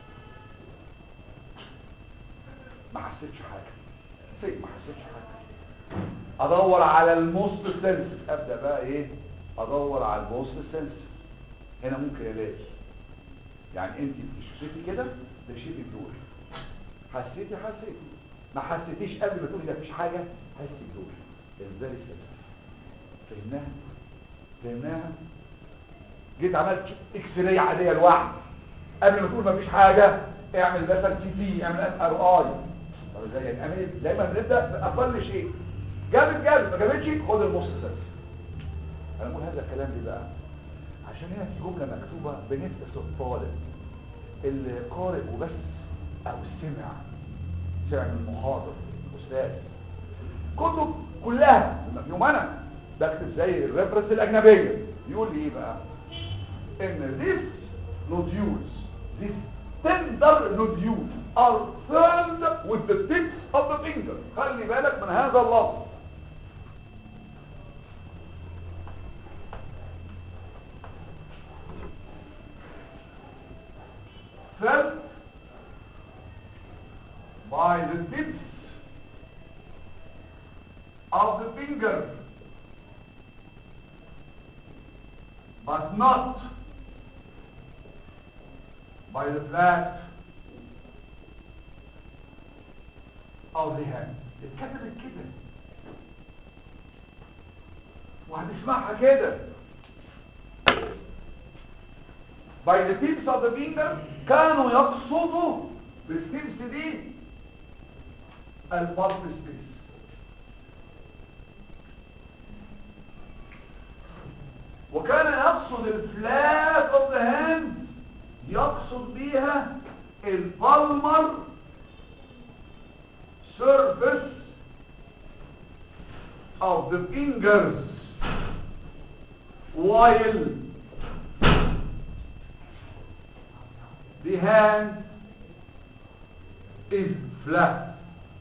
ما حسيتش حاجه سي ما حسيتش حاجه ادور على الموست سنسيف ابدا بقى ايه ادور على الموست سنسيف هنا ممكن الاقي يعني انت بتشوفي كده ده شيء دول حسيتي حسيتي ما حسيتيش قبل ما تقولي ده مفيش حاجه حسيت دول الفيري سنسيتيف فهمناها فهمناها جيت عملت اكس راي عاديه لوحدي قبل ما تقول مفيش حاجه اعمل مثلا سي تي اعمل اف ار اي طب ازاي يعني اعمل دايما بنبدا باقل شيء جابت جابت ما جابتش خد النص سنسيتيف انا بقول هذا الكلام ليه بقى عشان هنا في جملة مكتوبة بنفس الطالب اللي قارئ وبس او سمع سمع من محاضر استاذ كتب كلها يوم انا بكتب زي الريفرنس الاجنبية يقول لي ايه بقى ان this nodules this tender nodules are filled with the tips of the finger خلي بالك من هذا اللفظ felt by the tips of the finger but not by the flat of the hand اتكتبت كده وهتسمعها كده by the tips of the finger كانوا يقصدوا بالتبس دي البالب سبيس وكان يقصد الفلات اوف ذا هاند يقصد بيها البالمر surface of the fingers while the hand is flat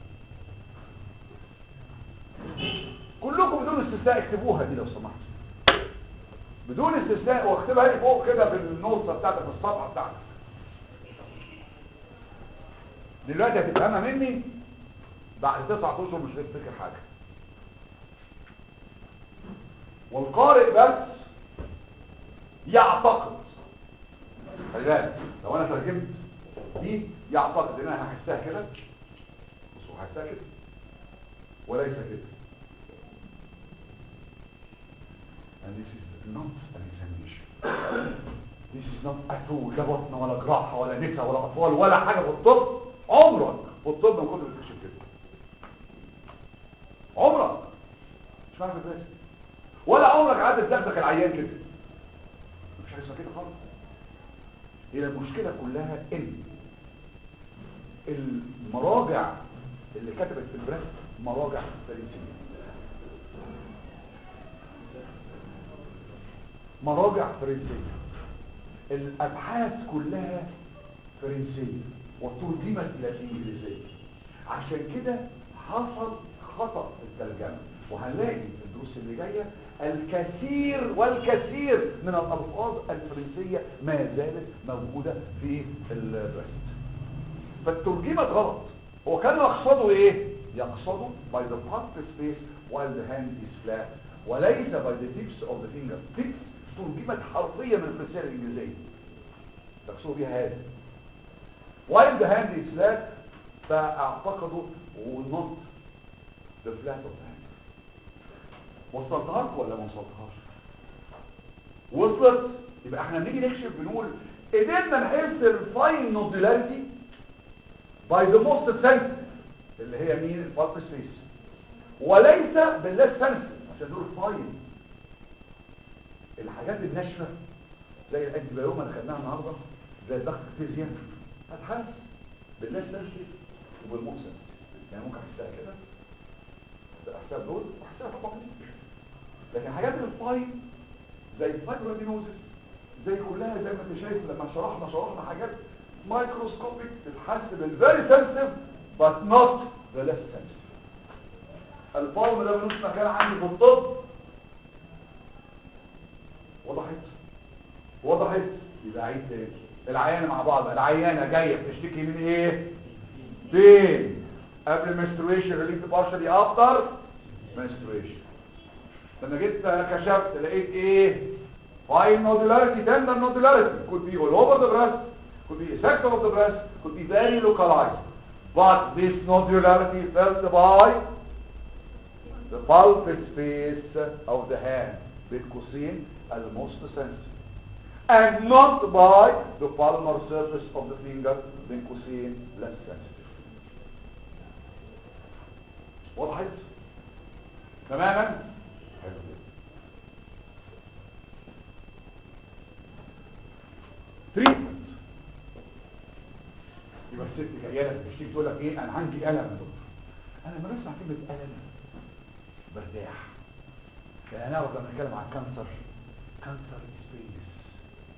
كلكم بدون استثناء اكتبوها دي لو سمحت بدون استثناء واكتبها لي فوق كده في النوتة بتاعتك في الصفحة بتاعتك دلوقتي هتفهمها مني بعد تسعة اشهر مش هتفتكر حاجة والقارئ بس يعتقد خلي بالك لو انا ترجمت دي يعتقد ان انا هحسها كده بصوا هحسها كده وليس كده and this is not an examination this is not at all لا بطن ولا جراحة ولا نساء ولا اطفال ولا حاجة في الطب عمرك في الطب ما كنت بتكشف كده عمرك مش معنى بس ولا عمرك قعدت تزقزق العيان كده مفيش حاجه اسمها كده خالص هي المشكله كلها ان المراجع اللي كتبت في البريست مراجع فرنسيه مراجع فرنسيه الابحاث كلها فرنسيه وترجمت الى الانجليزيه عشان كده حصل خطأ في الترجمة وهنلاقي في الدروس اللي جاية الكثير والكثير من الألفاظ الفرنسية ما زالت موجودة في البريست فالترجمة غلط هو كان يقصده ايه؟ يقصده by the part space while the hand is flat وليس by the tips of the finger tips ترجمت حرفيا من الفرنسية الإنجليزية يقصدوا بيها هذا while the hand is flat فاعتقدوا not the flat of the hand وصلتها لكم ولا ما وصلتهاش وصلت يبقى احنا بنيجي نكشف بنقول قدرنا نحس الفاين نودولاريتي باي ذا موست سنسيتيف اللي هي مين البالب سبيس وليس بالليس سنسيتيف عشان دول فاين الحاجات الناشفه زي الانتي بايوما اللي خدناها النهارده زي الضغط الفيزياء هتحس بالليس سنسيتيف وبالموست سنسيتيف يعني ممكن احسها كده احسها دول واحسها طبعا لكن حاجات الفاين زي الفايبرادينوزس زي كلها زي ما انت شايف لما شرحنا شرحنا حاجات مايكروسكوبيك تتحس بالفيري سنسيتيف but not the less sensitive البالم ده ملوش مكان عندي في الطب وضحت وضحت يبقى عيد تاني العيانه مع بعض العيانه جايه بتشتكي من ايه فين قبل المنسترويشن ريليف بارشلي افتر منسترويشن لما جيت كشفت لقيت ايه fine nodularity tender nodularity could be all over the breast could be a sector of the breast could be very localized but this nodularity felt by the pulp space of the hand بين قوسين الموست sensitive and not by the palmar surface of the finger بين قوسين less sensitive وضحت تماما حلو جدا تريتمنت يبقى الست جايه لك بتشتكي تقول لك ايه انا عندي الم يا دكتور انا لما بسمع كلمه الم برتاح لان انا لما اتكلم عن كانسر كانسر سبيس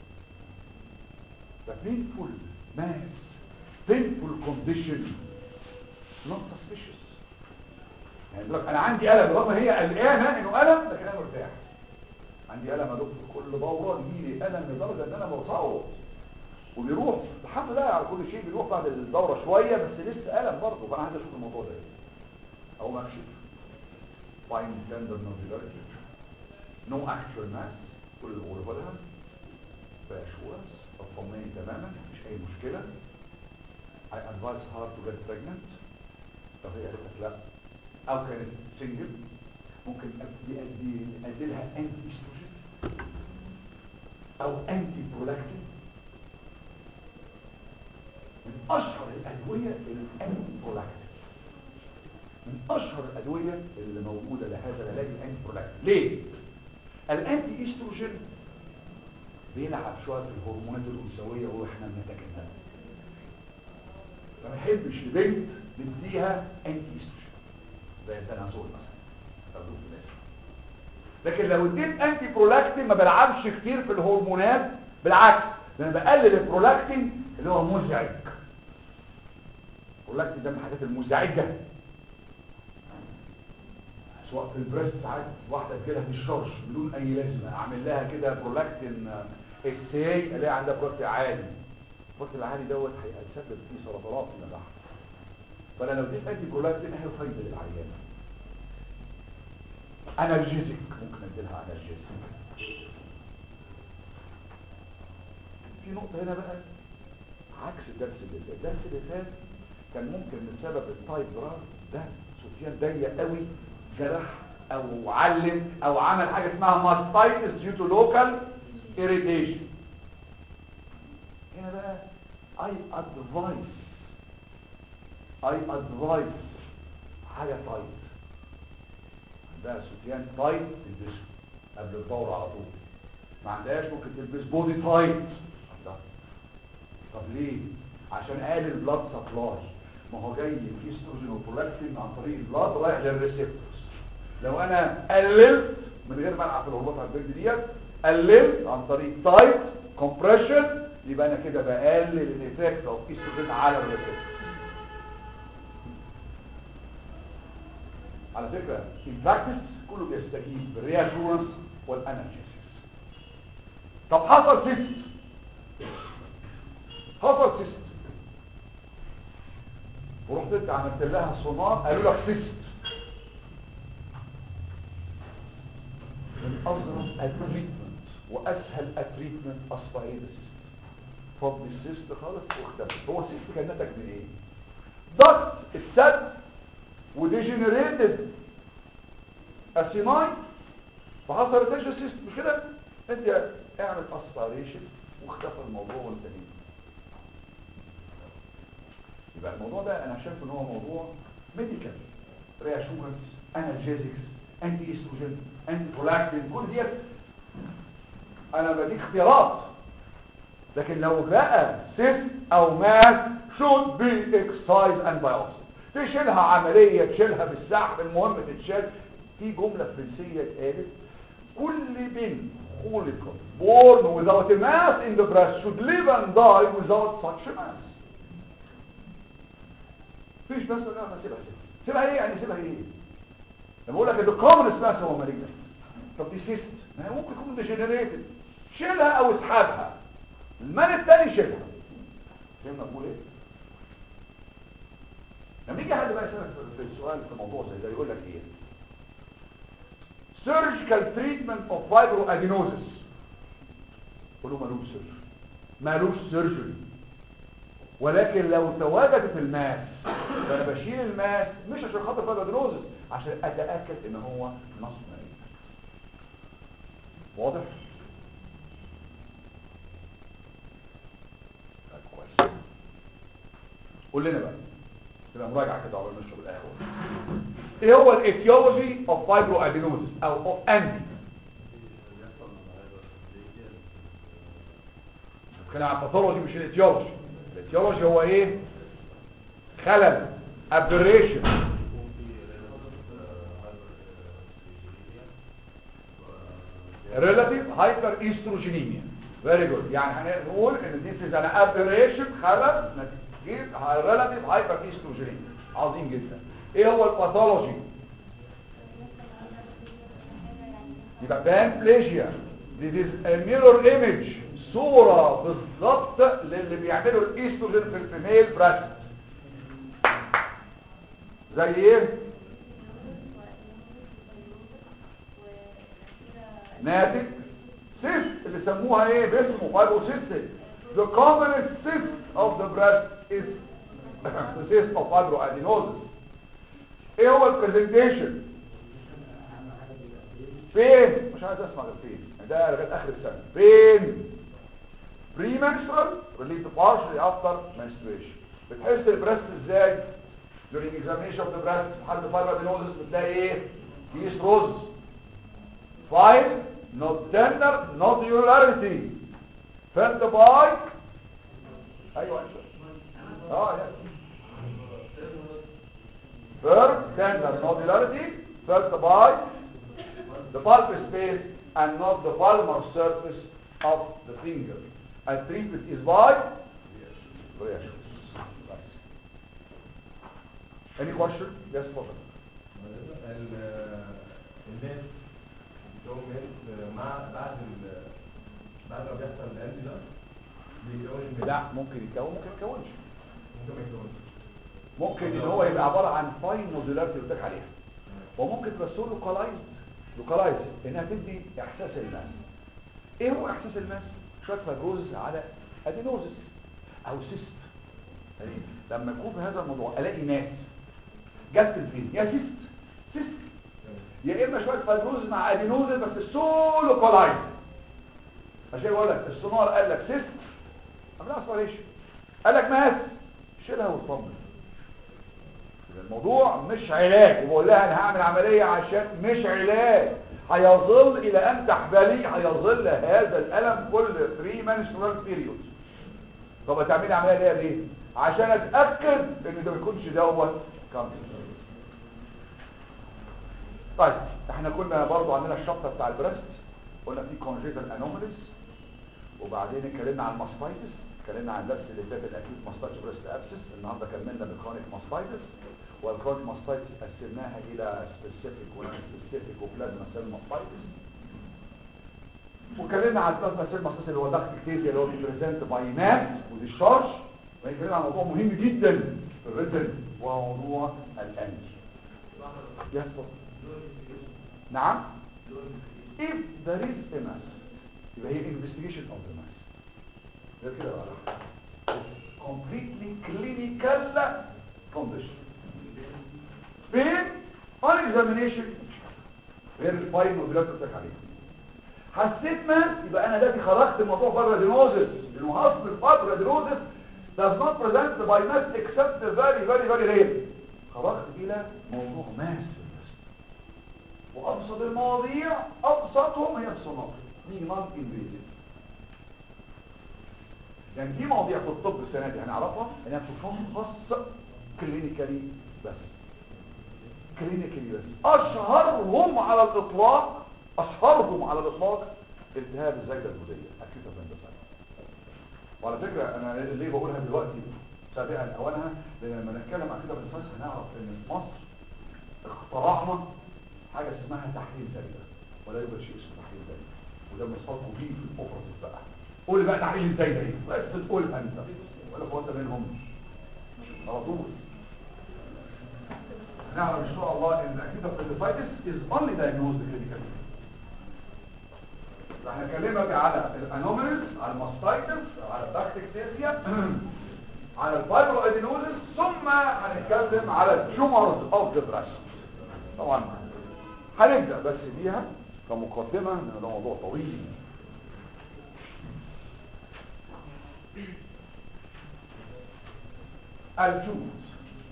the painful mass painful condition not suspicious يعني يقول لك انا عندي الم رغم هي قلقانه انه الم لكن انا مرتاح عندي الم يا دكتور كل دوره يجي لي الم لدرجه ان انا بصوت وبيروح الحمد لله على كل شيء بيروح بعد الدوره شويه بس لسه الم برضه فانا عايز اشوف الموضوع ده اول ما اكشف فاين تندر نوفيلاريتي نو اكتشوال ماس كل الغرفه لها باشورس اطمني تماما مفيش اي مشكله I advise her to get pregnant طب هي قالت لك لا او كانت سنجل ممكن ادي ادي ادي لها انتي استروجين او انتي برولاكتين من اشهر الادويه الانتي برولاكتين من اشهر الادويه اللي موجوده لهذا العلاج الانتي برولاكتين ليه الانتي استروجين بيلعب شويه في الهرمونات الانثويه واحنا بنتكلم فما يحبش البنت نديها انتي استروجين زي التناسل مثلا تاخده في النساء لكن لو اديت انتي برولاكتين ما بلعبش كتير في الهرمونات بالعكس ده انا بقلل البرولاكتين اللي هو مزعج البرولاكتين ده من الحاجات المزعجه سواء في البريست ساعات واحده كده في الشرش بدون اي لازمه اعمل لها كده برولاكتين السي الاقي عندها برولاكتين عالي البرولاكتين العالي دوت هيسبب فيه سرطانات فيما بعد فانا لو اديت انتي برولاكتين هي فايده للعيان انرجيزك ممكن اديلها انرجيزك في نقطه هنا بقى عكس الدرس اللي فات الدرس اللي فات كان ممكن من سبب التايب درار ده سفيان ضيق قوي جرح او علم او عمل حاجه اسمها ماستايتس ديو تو لوكال irritation هنا بقى I advise I advise حاجة تايت عندها سفيان تايت تلبسه قبل الدورة على طول ما عندهاش ممكن تلبس بودي تايت عندها. طب ليه عشان قال البلاد سبلاي ما هو جاي في استروجين وبرولاكتين عن طريق البلاد رايح للريسبتورز لو انا قللت من غير ما العب في الهرمونات على البنت ديت قللت عن طريق تايت كومبريشن يبقى انا كده بقلل الايفكت اوف استروجين على الريسبتورز على فكرة in practice كله بيستجيب بالرياشورنس والانرجيسيس طب حصل سيست حصل سيست ورحت انت عملت لها سونار قالوا لك سيست من اظرف التريتمنت واسهل التريتمنت اصبعين السيست فضل السيست خالص واختفت هو السيست كان نتج من ايه ضغط اتسد وديجنريتد اسيناي فحصل ريتنشن سيستم مش كده انت اعمل اسبيريشن واختفى الموضوع وانتهينا يبقى الموضوع ده انا شايف ان هو موضوع ميديكال رياشورنس انالجيزكس انتي استروجين انتي برولاكتين كل ديت انا بديك اختيارات لكن لو لقى سيس او ماس should be excised and biopsy تشيلها عملية تشيلها بالسحب المهم تتشال في جملة فرنسية اتقالت كل بنت خلقت born without a mass in the breast should live and die without such a mass فيش بس ولا ما سيبها سيبها سيبها ايه يعني سيبها ايه لما اقول لك the commonest mass هو malignant طب دي سيست ما هي ممكن تكون degenerated شيلها او اسحبها المال التاني شيلها فهمنا بقول ايه لما يجي حد بقى يسالك في السؤال في موضوع زي ده يقول لك ايه surgical treatment of fibroadenosis قول له مالوش سيرجري مالوش سيرجري ولكن لو تواجدت الماس فانا بشيل الماس مش عشان خاطر فايبرودينوزس عشان اتاكد ان هو نص مريض واضح طيب كويس قول لنا بقى تبقى مراجعه كده على نشرب القهوه ايه هو الايتيولوجي اوف فايبرو ادينوزس او اوف انفي بتكلم عن الباثولوجي مش الايتيولوجي الايتيولوجي هو ايه خلل aberration relative hyperestrogenemia very good يعني هنقول ان this is an aberration خلل نتيجة relative hyperestrogenemia عظيم جدا ايه هو الباثولوجي يبقى بانبليجيا this is a mirror image صورة بالظبط للي بيعملوا الايستروجين في الفيميل بريست زي ايه ناتج سيست اللي سموها ايه باسمه فايبروسيستيك the commonest cyst of the breast is the cyst of fibroadenosis ايه هو البرزنتيشن فين مش عايز اسمع غير فين ده لغايه اخر السنه فين premenstrual relieved partially after menstruation بتحس البريست ازاي during examination of the breast في حالة fibroadenosis بتلاقي ايه كيس رز fine not tender not ularity felt by ايوه اه يس firm tender nodularity felt by the palpal space and not the palmar surface of the finger and treatment is by reassurance بس any question yes اتفضل الناس بتكون ميل مع بعد ال بعد ما بيحصل الانتي ده بيكون الميل لا ممكن يتكون ممكن يتكونش ممكن ما يكونش ممكن ان هو يبقى عباره عن فاين نودولاريتي اللي قلت لك عليها وممكن تبقى لوكالايزد لوكالايزد انها تدي احساس الماس ايه هو احساس الماس شويه فايبروز على ادينوزس او سيست يعني لما يكون في هذا الموضوع الاقي ناس جت الفين يا سيست سيست يا اما شويه فايبروز مع ادينوزس بس سو لوكالايزد عشان بقول لك السونار قال لك سيست عملها اسبريشن قال لك ماس شيلها واطمن الموضوع مش علاج وبقول لها انا هعمل عملية عشان مش علاج هيظل الى ان تحبلي هيظل هذا الالم كل 3 menstrual periods طب هتعملي عملية ليه ليه عشان اتاكد ان ده ما يكونش دوت كانسر طيب احنا كنا برضو عندنا الشابتر بتاع البريست قلنا في congenital anomalies وبعدين اتكلمنا عن الماستايتس اتكلمنا عن الدرس اللي فات الاكيوت ماستايتس بريست ابسس النهارده كملنا بالكرونيك ماستايتس والكرونيك ماستايتس قسمناها الى سبيسيفيك ونون سبيسيفيك وبلازما سيل ماستايتس واتكلمنا عن البلازما سيل ماستايتس اللي هو ضغط الكتيزيا اللي هو بيبريزنت باي ماس وديشارج واتكلمنا عن موضوع مهم جدا في الريتن وهو موضوع الانتي يس نعم if there is a mass يبقى هي investigation of the mass غير كده بقى it's completely clinical condition فين on examination غير الفاين والبلاد بتاعك عليه حسيت ماس يبقى انا دلوقتي خرجت الموضوع بره دينوزس لانه اصل الفتره دينوزس does not present by mass except very very very rare خرجت الى موضوع ماس في البريست وابسط المواضيع ابسطهم هي الصناعه دي نون انفيزيف يعني دي مواضيع في الطب السنه دي هنعرفها انها بتفحص كلينيكالي بس كلينيكالي بس اشهرهم على الاطلاق اشهرهم على الاطلاق التهاب الزايده الدوديه اكيد appendicitis وعلى فكره انا ليه بقولها دلوقتي سابقا اوانها لان لما نتكلم عن كده appendicitis هنعرف ان في مصر اخترعنا حاجه اسمها تحليل زايده ولا يوجد شيء اسمه تحليل زايده وده بنصطلحه فيه في الاوبراتيف بقى قول لي بقى تحليل الزايده ايه بس تقول انت ولا قوه منهم على طول نعرف ان شاء الله ان acute appendicitis is only diagnosed clinically هنكلمك على الانوميلز على الماستايتس على الباكتكتيسيا على الفايبرو ادينوزس ثم هنتكلم على التيومرز اوف ذا بريست طبعا هنبدا بس بيها كمقدمه لان ده موضوع طويل التيومرز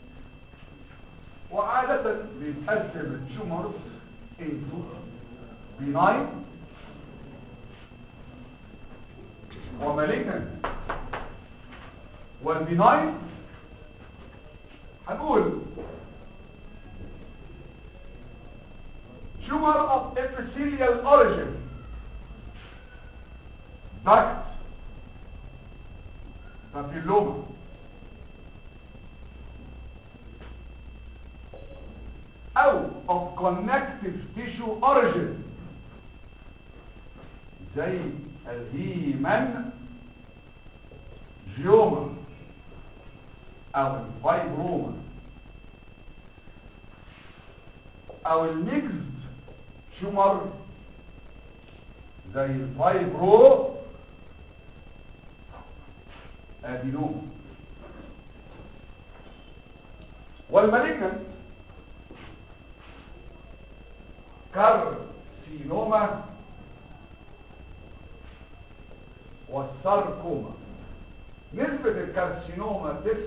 وعادة بيتقسم التيومرز into benign ومالجنت والبناين هنقول tumor of epithelial origin duct papilloma او of connective tissue origin زي الهيمن جيوما او الفايبروما او الميكسد شومر زي الفايبرو ادينوما والمالجنت كارسينوما والساركوما نسبة الكارسينوما 99.5%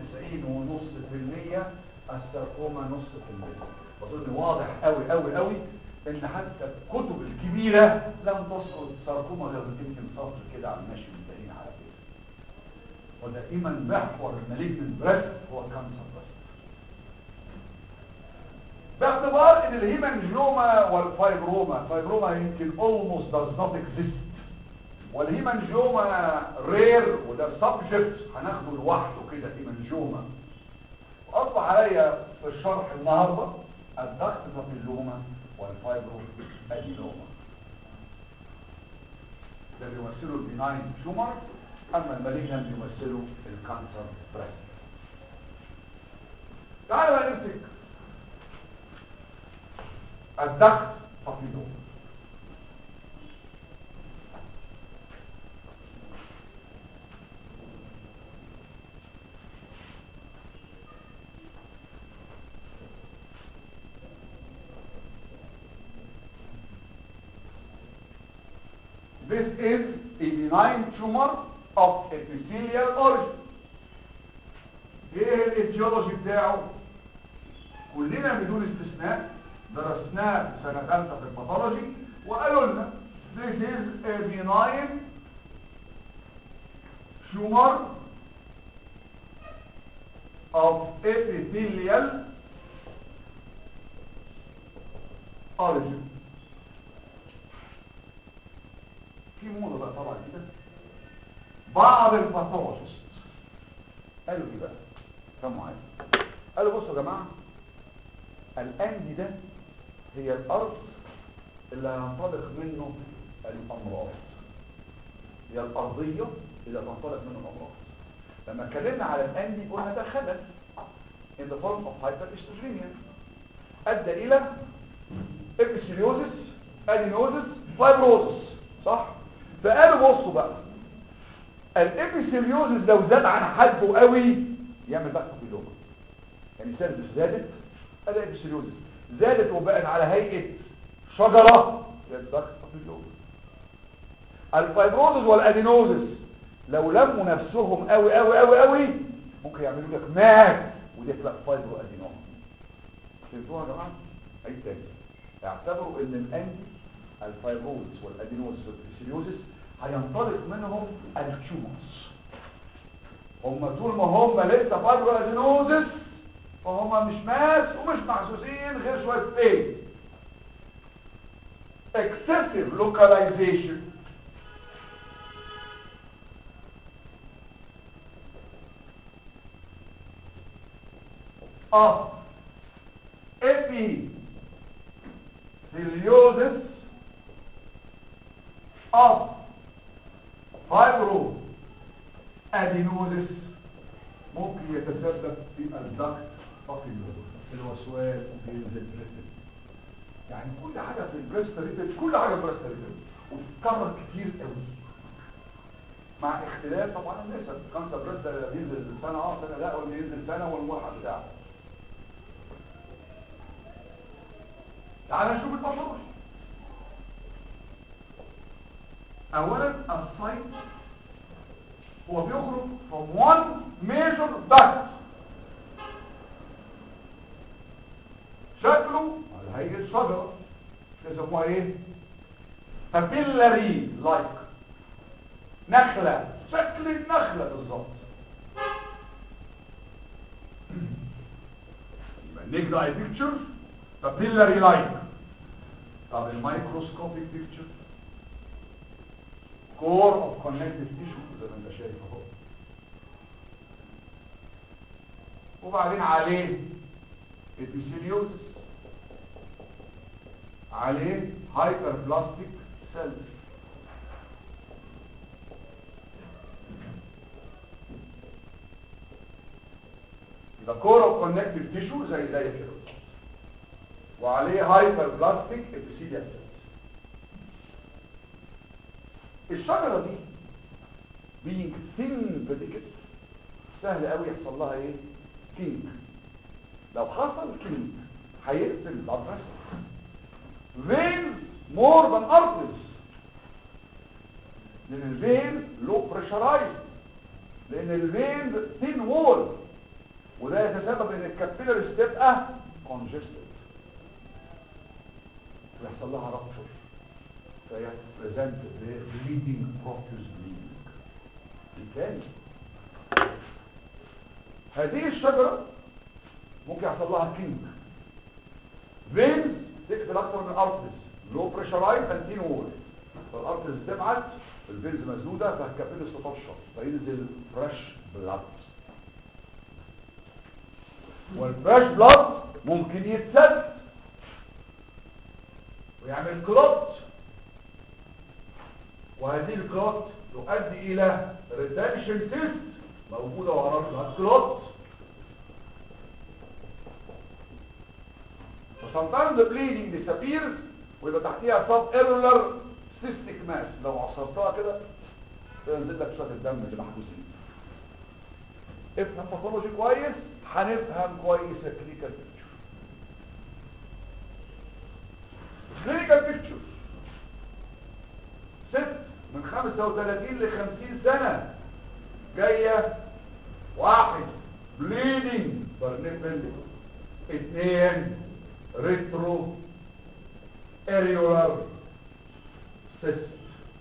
الساركوما نص في المية اظن واضح قوي قوي قوي ان حتى الكتب الكبيرة لم تذكر ساركوما غير يمكن سطر كده على الماشي منتهين على كده ودائما محور المالجنت بريست هو كانسر بريست باعتبار ان الهيمانجيوما والفايبروما الفايبروما يمكن almost does not exist والهيمانجيوما رير وده سبجكت هناخده لوحده كده هيمانجيوما واصبح عليا في الشرح النهارده الضغط بابيلوما والفايبرو ادينوما ده بيمثلوا البناين تيومر اما المالجنان بيمثلوا الكانسر بريست تعالوا بقى نمسك الضغط بابيلوما This is a benign tumor of epithelial origin. ايه الاتيولوجي بتاعه كلنا بدون استثناء درسناه في سنة ثالثة في الباثولوجي وقالوا لنا this is a benign tumor of epithelial origin في موضة بقى طبعا كده بعض الباثولوجيست قالوا ايه بقى فهموا معايا قالوا بصوا يا جماعه الاندي ده هي الارض اللي هينطلق منه الامراض هي الارضيه اللي هتنطلق منه الامراض لما اتكلمنا على الاندي قلنا ده خلل in the form of hyperestrogenemia ادى الى ابيثيليوزس ادينوزس فايبروزس صح فقالوا بصوا بقى الابيثيليوزس لو زاد عن حده قوي يعمل بقى بيلوما يعني سيرفس زادت ادي ابيثيليوزس زادت وبقت على هيئه شجره يبقى بيلوما الفايبروزس والادينوزس لو لموا نفسهم قوي قوي قوي قوي ممكن يعملوا لك ماس ودي لك فايبرو ادينوم فهمتوها يا جماعه اي تاني اعتبروا ان الانتي الفايبروزس والادينوزس والبيسيليوزس هينطلق منهم التيومرز هم طول ما هم لسه فايبرو ادينوزس فهم مش ماس ومش محسوسين غير شويه بين excessive localization of epitheliosis of fibroadenosis ممكن يتسبب في الضغط فقط الوسواس في الزيتريتم يعني كل حاجة في البريست ريتم كل حاجة في البريست ريتم وتتكرر كتير قوي مع اختلاف طبعا النسب كانسر بريست ده بينزل سنة اه سنة لا ولا ينزل سنة والملحق بتاعه تعال نشوف الباثولوجي اولا السايت هو بيخرج from one major duct شكله على هيئة شجرة يسموها ايه papillary like نخلة شكل النخلة بالظبط يبقى النيك اي بيكتشر papillary like طب الميكروسكوبيك بيكتشر كور اوف كونكتيف تيشو زي ما انت شايف اهو وبعدين عليه البيسيليوزس عليه هايبر بلاستيك سيلز يبقى كور اوف كونكتيف تيشو زي ده كده وعليه هايبر بلاستيك ابيثيليال سيلز الشجره دي being thin predicate سهل قوي يحصل لها ايه كينج لو حصل كينج هيقفل البلاد فيسلز veins more than arteries لان الفينز لو pressurized لان الفينز thin wall وده يتسبب ان الكابيلاريز تبقى congested ويحصل لها rupture فهي present bleeding profuse bleeding الثاني هذه الشجرة ممكن يحصل لها كينج فينز تقفل اكتر من ارتز لو بريشرايز انتين وول فالارتز تبعت الفينز مسدوده فالكابيلس تطشر فينزل فريش بلاد والفريش بلاد ممكن يتسد ويعمل كلوت وهذه الكلوت تؤدي الى ريتنشن سيست موجوده وراء البلاد كلوت فسمتايمز the bleeding disappears ويبقى تحتيها sub error cystic mass لو عصرتها كده تنزل لك شويه الدم اللي محجوزين افهم باثولوجي كويس هنفهم كويس الكلينيكال بيكتشر كلينيكال بيكتشر ست من 35 ل 50 سنه جايه واحد بليدنج برنيفل اثنين ريترو اريولار سيست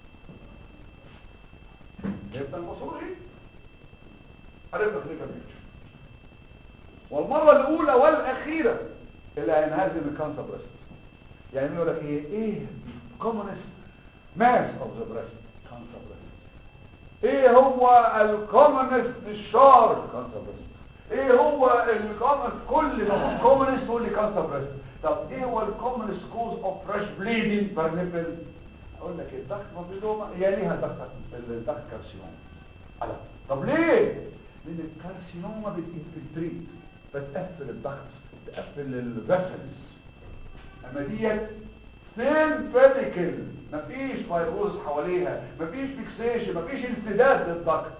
جبنا المصوري عرفنا كليكا بيكتشر والمرة الأولى والأخيرة اللي هينهزم الكانسر بريست يعني يقول لك ايه ايه كومونست ماس اوف ذا بريست كانسر بريست ايه هو الكومونست الشارب كانسر بريست ايه هو الكومنست كل ده كومنست تقول لي كانسر بريست طب ايه هو الكومنست كوز اوف فريش بليدنج بيرنيبل اقول لك الضغط مبيدوما هي ليها ضغط الضغط كارسينوما على طب ليه لان الكارسينوما بتنفلتريت بتقفل الضغط تقفل الفيسلز اما ديت ثين فيتيكل مفيش فيروز حواليها مفيش فيكسيشن مفيش انسداد للضغط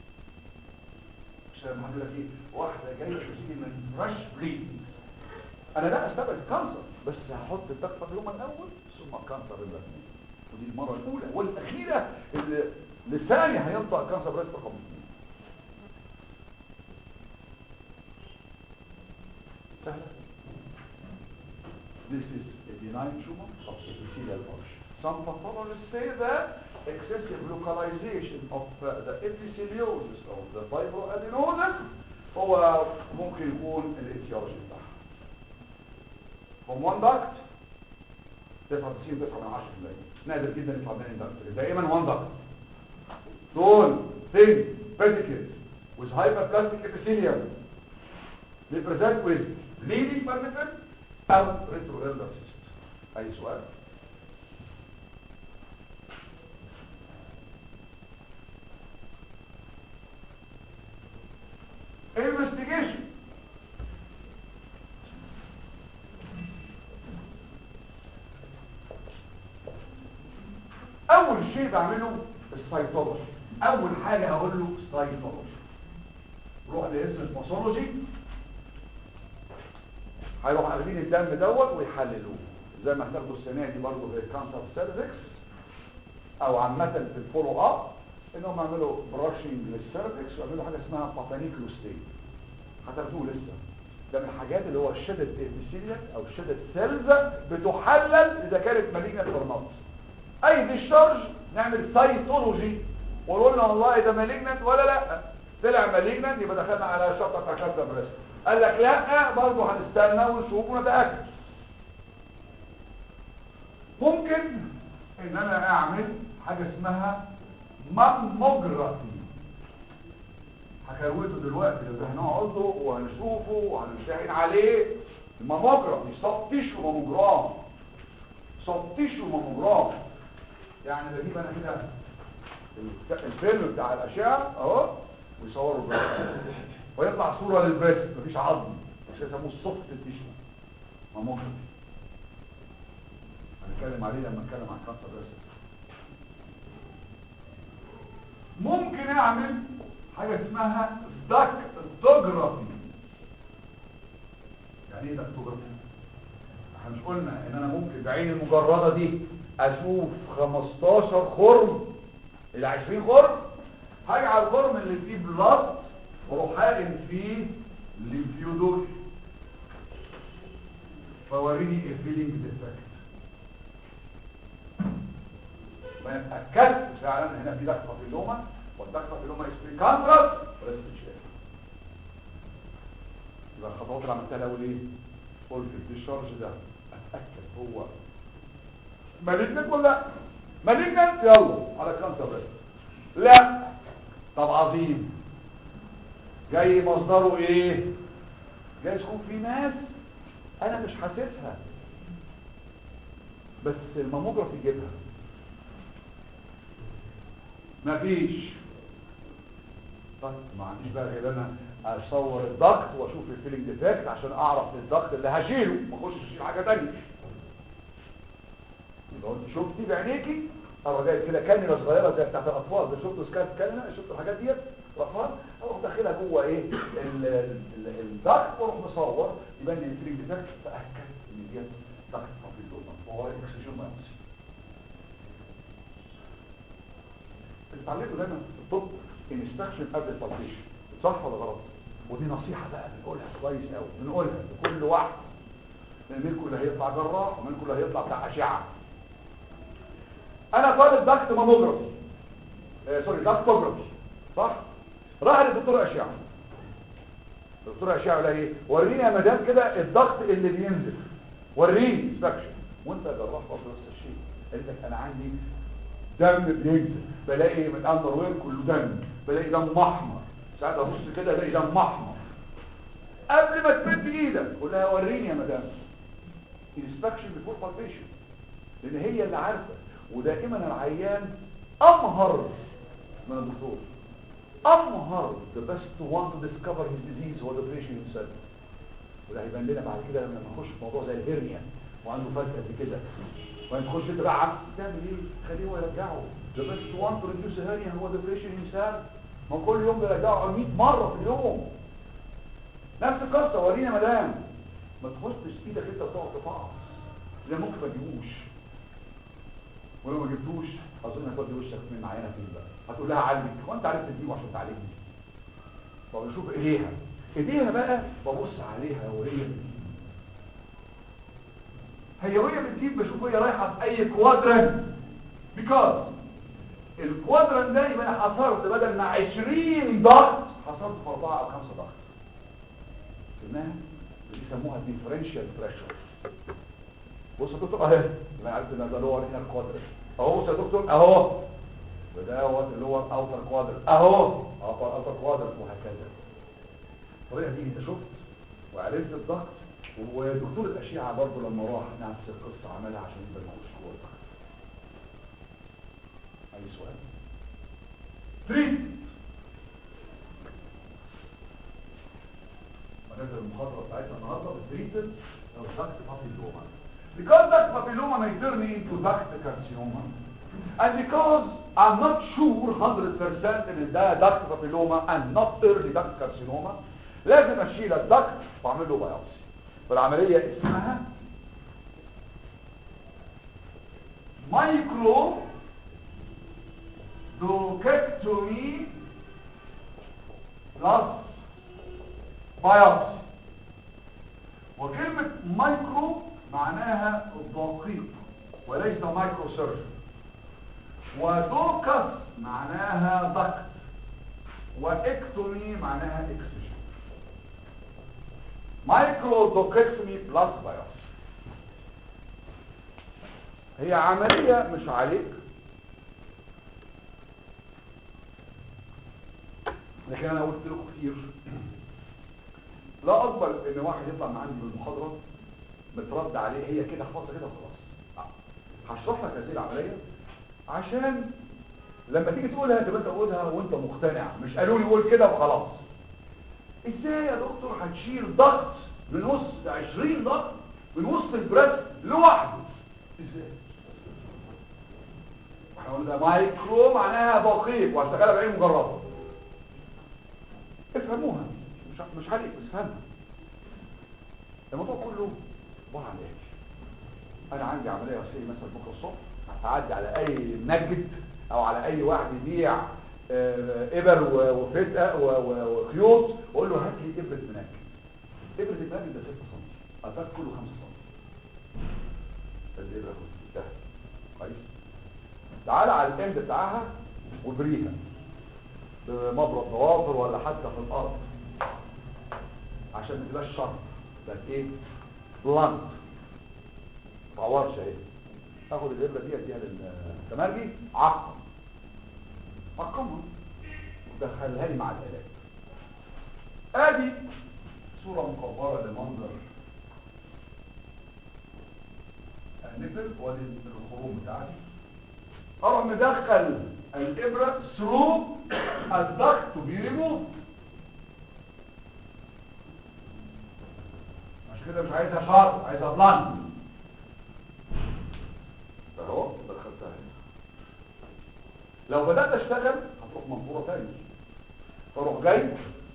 عشان ما لك ايه واحده جايه تشتكي من فريش بليدنج انا لا استبعد الكانسر بس هحط الضغط في اليوم الاول ثم الكانسر الاثنين ودي المره الاولى والاخيره اللي لساني هينطق كانسر بريست رقم اثنين سهله This is a benign tumor of epithelial portion. Some pathologists say that excessive localization of uh, the epitheliosis of the fibroadenosis هو ممكن يكون الاتيولوجي بتاعها. From one duct 99 9 من 10% نادر جدا يطلع من duct دائما one duct. دول thin pedicle with hyperplastic epithelium they present with bleeding peripheral او retroelder cyst اي سؤال investigation اول شيء بعمله السيتولوجي اول حاجه هقول له السيتولوجي روح لاسم الباثولوجي هيروح عارفين الدم دوت ويحللوه زي ما هتاخدوا السنه دي برضه في الكانسر سيرفكس او عامه في الفولو اب انهم يعملوا براشنج للسيرفكس ويعملوا حاجه اسمها بابانيكلوستي هتاخدوه لسه ده من الحاجات اللي هو شدة ابيثيليال او شدة سيلز بتحلل اذا كانت مالجنت اور نوت اي ديشارج نعمل سايتولوجي ونقول له والله ده مالجنت ولا لا طلع مالجنت يبقى دخلنا على شطه بتاع كانسر بريست قال لك لا برضه هنستنى ونشوف ونتاكد ممكن ان انا اعمل حاجه اسمها ماموجرافي هكروته دلوقتي اللي هنقعده وهنشوفه وهنمتحن عليه الماموجرافي سوفت تيشو ماموجرام سوفت تيشو ماموجرام يعني بجيب انا كده الت- الفيلم بتاع الاشعه اهو ويصوروا البريست ويطلع صوره للبريست مفيش عظم مش يسموه السوفت تيشو ماموجرافي هنتكلم عليه لما نتكلم عن كانسر بريست ممكن اعمل حاجه اسمها داكتوجرافي يعني ايه داكتوجرافي احنا مش قلنا ان انا ممكن بعين المجرده دي اشوف 15 خرم الى 20 خرم هاجي على الخرم اللي فيه بلط واروح حاقن فيه ليمفيودول فوريني الفيلينج ديفكت ما اتاكدت فعلا هنا في ضغط بابيلوما والضغط بابيلوما اسمه كانسرس ولازم تتشال يبقى الخطوات اللي عملتها الاول ايه قلت الديشارج ده اتاكد هو مالجنت ولا لا مالجنت يلا على كانسر بريست لا طب عظيم جاي مصدره ايه جاي يكون في ناس انا مش حاسسها بس الماموجراف يجيبها مفيش طيب ما عنديش بقى غير انا اصور الضغط واشوف الفيلينج ديفكت عشان اعرف الضغط اللي هشيله ما اخشش اشيل حاجه ثانيه لو انت شفتي بعينيكي اروح جاي كده كانيولا صغيره زي بتاعت الاطفال ده شفتوا سكات كانيولا شفتوا الحاجات ديت الاطفال اروح داخلها جوه ايه ال- ال- ال- الضغط واروح مصور يبان لي الفيلينج ديفكت فاكد ان ديت ضغط بابيلوما وهو اكسجين مايوسي بتتعلموا دايما في الطب انسبكشن قبل البالبيشن صح ولا غلط ودي نصيحه بقى بنقولها كويس قوي بنقولها لكل واحد منكم اللي هيطلع جراح ومنكم اللي هيطلع بتاع اشعه انا طالب ضغط ماموجرافي آه سوري ضغطوجرافي صح راح للدكتور اشعه الدكتور اشعه يقول لها ايه وريني يا مدام كده الضغط اللي بينزل وريني انسبكشن وانت يا جراح برضه نفس الشيء قال لك انا عندي دم بينزل بلاقي من اندر وير كله دم بلاقي دم احمر ساعات ابص كده الاقي دم احمر قبل ما تمد ايدك قول لها وريني يا مدام انسبكشن بيفور بالبيشن لان هي اللي عارفه ودائما العيان امهر من الدكتور امهر the best one to discover his disease هو the patient himself وده هيبان لنا بعد كده لما نخش في موضوع زي الهرنيا وعنده فرق قد كده وانت تخش انت بقى عم تعمل ايه خليه هو يرجعه the best one to reduce the hernia هو the patient himself ما هو كل يوم بيرجعه 100 مره في اليوم نفس القصه ورينا يا مدام ما تحطش ايدك انت وتقعد تفعص ده ممكن ما تجيبوش ولو ما جبتوش اظن هتودي وشك من معينه فين بقى هتقول لها عالجك هو انت عرفت تجيبه عشان تعالجني طب نشوف ايديها ايديها بقى ببص عليها وهي بتجيب هي وهي بتجيب بشوف هي رايحه في اي كوادرنت بيكوز الكوادرنت ده يبقى انا حصرت بدل ما 20 ضغط حصرت في 4 او 5 ضغط فهمناها بيسموها ديفرنشال بريشر بص يا دكتور اهي يبقى عرفت ان ده لور هنا الكوادرنت اهو بص يا دكتور اهو وده هو اللور اوتر كوادرنت اهو اوتر اوتر كوادرنت وهكذا الطريقه دي انت شفت وعرفت الضغط ودكتور الاشعه برضه لما راح نفس القصه عملها عشان يبقى مخش جوه الضغط اي سؤال تريتمنت هنبدا المحاضره بتاعتنا النهارده بالتريتمنت او ضغط بابيلوما because that papilloma may turn into duct carcinoma and because I'm not sure 100% ان ده duct papilloma and not early duct carcinoma لازم اشيل الدكت واعمل له بايوبسي والعمليه اسمها مايكرو دوككتومي بلس بايوبسي وكلمة مايكرو معناها دقيق وليس مايكرو سيرجن ودوكس معناها دكت واكتومي معناها اكسجين مايكرو دوككتومي بلس بايوبسي هي عملية مش عليك لكن انا قلت لكم كتير لا اقبل ان واحد يطلع من عندي من المحاضرة مترد عليه هي كده حفظها كده وخلاص هشرح لك هذه العملية عشان لما تيجي تقولها تبقى انت تقولها وانت مقتنع مش قالوا لي قول كده وخلاص ازاي يا دكتور هتشيل ضغط من وسط 20 ضغط من وسط البريست لوحده ازاي احنا قلنا مايكرو معناها دقيق وهشتغلها بعين مجرده افهموها مش مش عليك بس فهمها الموضوع كله عباره عن ايه انا عندي عمليه وسيله مثلا بكره الصبح هعدي على اي نجد او على اي واحد يبيع آه، ابر و- وفتقه و- و- وخيوط واقول له هات لي ابره منجد ابره المنجد ده 6 سم الباك كله 5 سم الابره ده كويس تعالى على الاند بتاعها وبريها بمبرد ضوافر ولا حتى في الارض عشان ما تبقاش شرط ده ايه بلانت تعورش اهي اخد الابره دي اديها للتمرجي عقم عقمها ودخلها لي مع الالات ادي صوره مكبره لمنظر النبل وادي الخروم بتاعتي اروح مدخل الابره ثرو الضغط تو بي ريموف عشان كده مش عايزها شارب عايزها بلانت اهو دخلتها هنا لو بدات اشتغل هتروح منظوره تاني فاروح جاي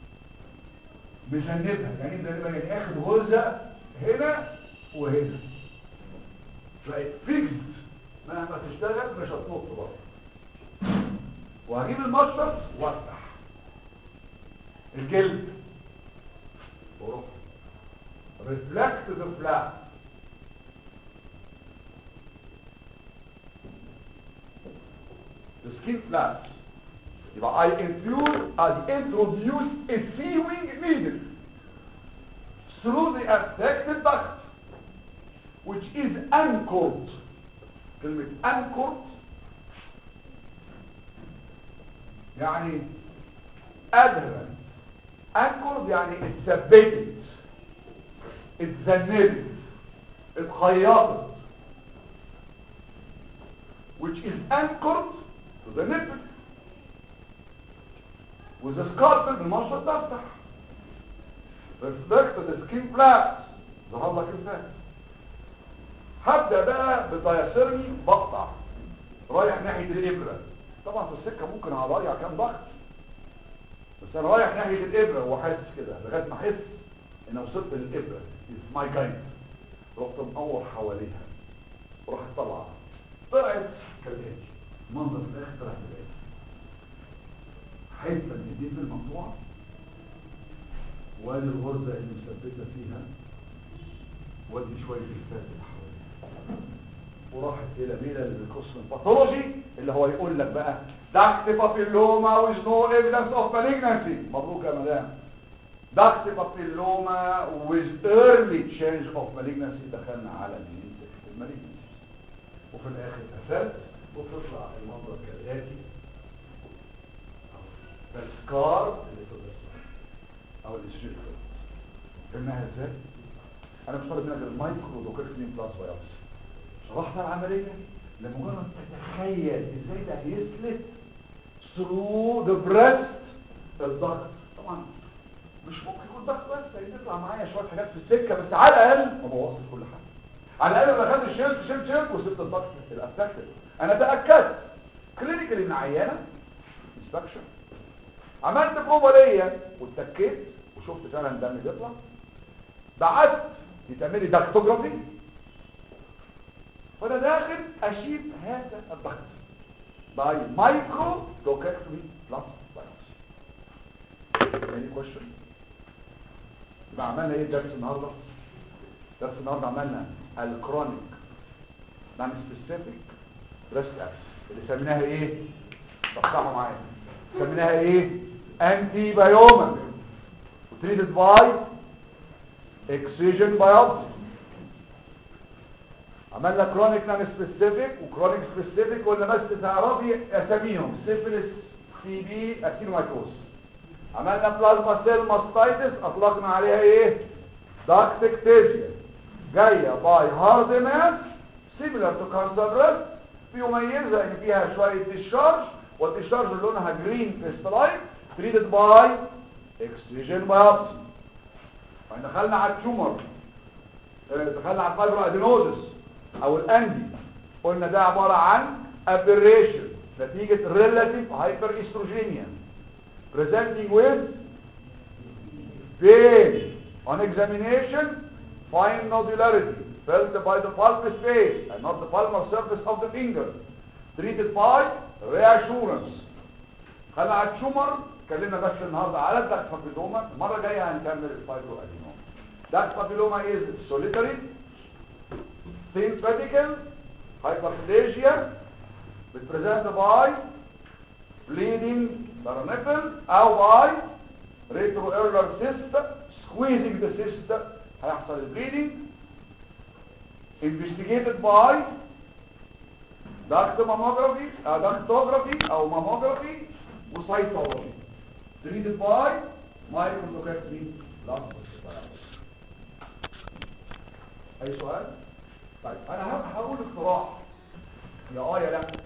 مجنبها يعني مجنبها يعني اخد غرزه هنا وهنا بقت فيكسد مهما تشتغل مش هتنط بره وهجيب المشرط وافتح الجلد واروح ريفلكت ذا فلات the skin flaps يبقى I infuse, I introduce a sewing needle through the affected duct which is anchored كلمة anchored يعني adherent anchored يعني اتثبتت اتزندت اتخيطت which is anchored to the nipple with a scalpel بالمشرط بفتح reflect the skin flaps ظهر لك الفات هبدأ بقى بالدياسيرمي بقطع رايح ناحية الإبرة طبعا في السكة ممكن هضيع كام ضغط بس انا رايح ناحية الإبرة وحاسس كده لغاية ما احس ان وصلت للإبرة it's my guide رحت مقور حواليها ورحت طلع طلعت كالاتي المنظر في الاخر طلع كالاتي حته من الدين المقطوعه وادي الغرزه اللي مثبته فيها وادي شويه الفات اللي حواليها وراحت الى ميلا للقسم الباثولوجي اللي هو يقول لك بقى داكت بابيلوما with no evidence of malignancy مبروك يا مدام داكت بابيلوما with early change of malignancy دخلنا على مين سكه المالجنسي وفي الاخر قفلت وتطلع المنظر كالاتي ده السكار اللي تقدر تشوفه. او الاسجيل فهمناها ازاي انا مش طالب منك غير المايكرو دوكرتين بلاس بايوبسي شرحنا العمليه لمجرد تتخيل ازاي ده هيسلت through the breast الضغط طبعا مش ممكن يكون ضغط بس هيطلع معايا شويه حاجات في السكه بس على الاقل ما بوظتش كل حاجه على الاقل انا خدت الشيلت شيلت شيلت وسبت الضغط الافكتد انا تاكدت كلينيكالي ان عيانه انسبكشن عملت بروفا ليا واتكيت وشفت فعلا الدم بيطلع بعت يتعملي داكتوجرافي فانا داخل اشيل هذا الضغط باي مايكرو دوكاكتومي بلس بايوبسي any question يبقى عملنا ايه الدرس النهارده درس النهارده عملنا الكرونيك نون سبيسيفيك بريست ابسس اللي سميناها ايه صحصحوا معايا سميناها ايه انتي بايوما وتريتد باي اكسجين بايوبسي عملنا كرونيك نون سبيسيفيك وكرونيك سبيسيفيك قلنا بس تعرفي اساميهم سيفلس تي بي اكتينومايكوز عملنا بلازما سيل ماستايتس اطلقنا عليها ايه داكتكتيزيا جايه باي هارد ماس سيميلر تو كانسر بريست بيميزها ان فيها شويه ديشارج والديشارج اللي لونها جرين كريستالاين تريدد باي اكسجين بايوبسي دخلنا على التيومر دخلنا على الفايبرو ادينوزس او الاندي قلنا ده عبارة عن aberration نتيجة relative hyperestrogenemia presenting with pain on examination fine nodularity felt by the pulpy space and not the palmar surface of the finger treated by reassurance خلنا على التيومر اتكلمنا بس النهارده على الدكت بابيلوما المره الجايه هنكمل الفايبرو ادينوما دكت بابيلوما is solitary thin pedicle hyperplasia is present by bleeding baronipple او by retroauricular cyst squeezing the cyst هيحصل البليدنج investigated by duct mammography uh, ductography او mammography وcytology treated by microscopy plus اي سؤال طيب انا هقول اقتراح يا اه يا لا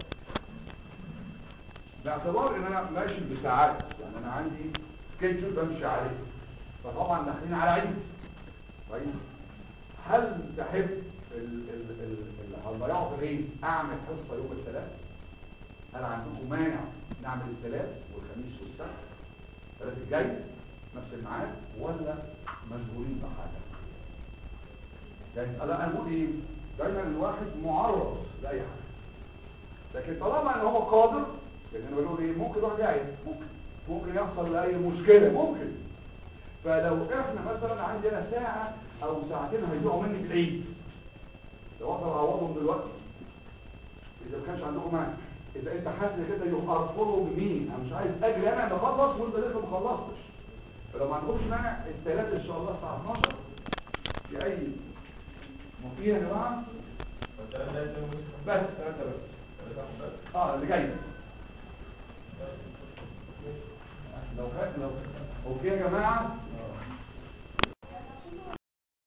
باعتبار ان انا ماشي بساعات يعني انا عندي سكيدجول بمشي عليه فطبعا داخلين على عيد كويس هل تحب اللي هنضيعه في العيد اعمل حصه يوم الثلاث هل عندكم مانع نعمل الثلاث والخميس والسبت الثلاث الجاي نفس الميعاد ولا مشغولين بحاجه يعني لا انا بقول ايه دايما الواحد معرض لاي حاجه لكن طالما ان هو قادر لان انا بقول ايه ممكن يروح جاي ممكن ممكن يحصل لاي مشكله ممكن فلو احنا مثلا عندنا ساعه او ساعتين هيضيعوا مني في العيد لو اقدر اعوضهم دلوقتي اذا ما كانش عندكم مانع اذا انت حاسس كده يقرفوا بمين انا مش عايز اجري انا اللي اخلص وانت لسه ما خلصتش فلو ما عندكمش مانع الثلاث ان شاء الله الساعه 12 في اي مفيد يا جماعه بس ثلاثه بس اه اللي جاي بس لو كان لو اوكي يا جماعه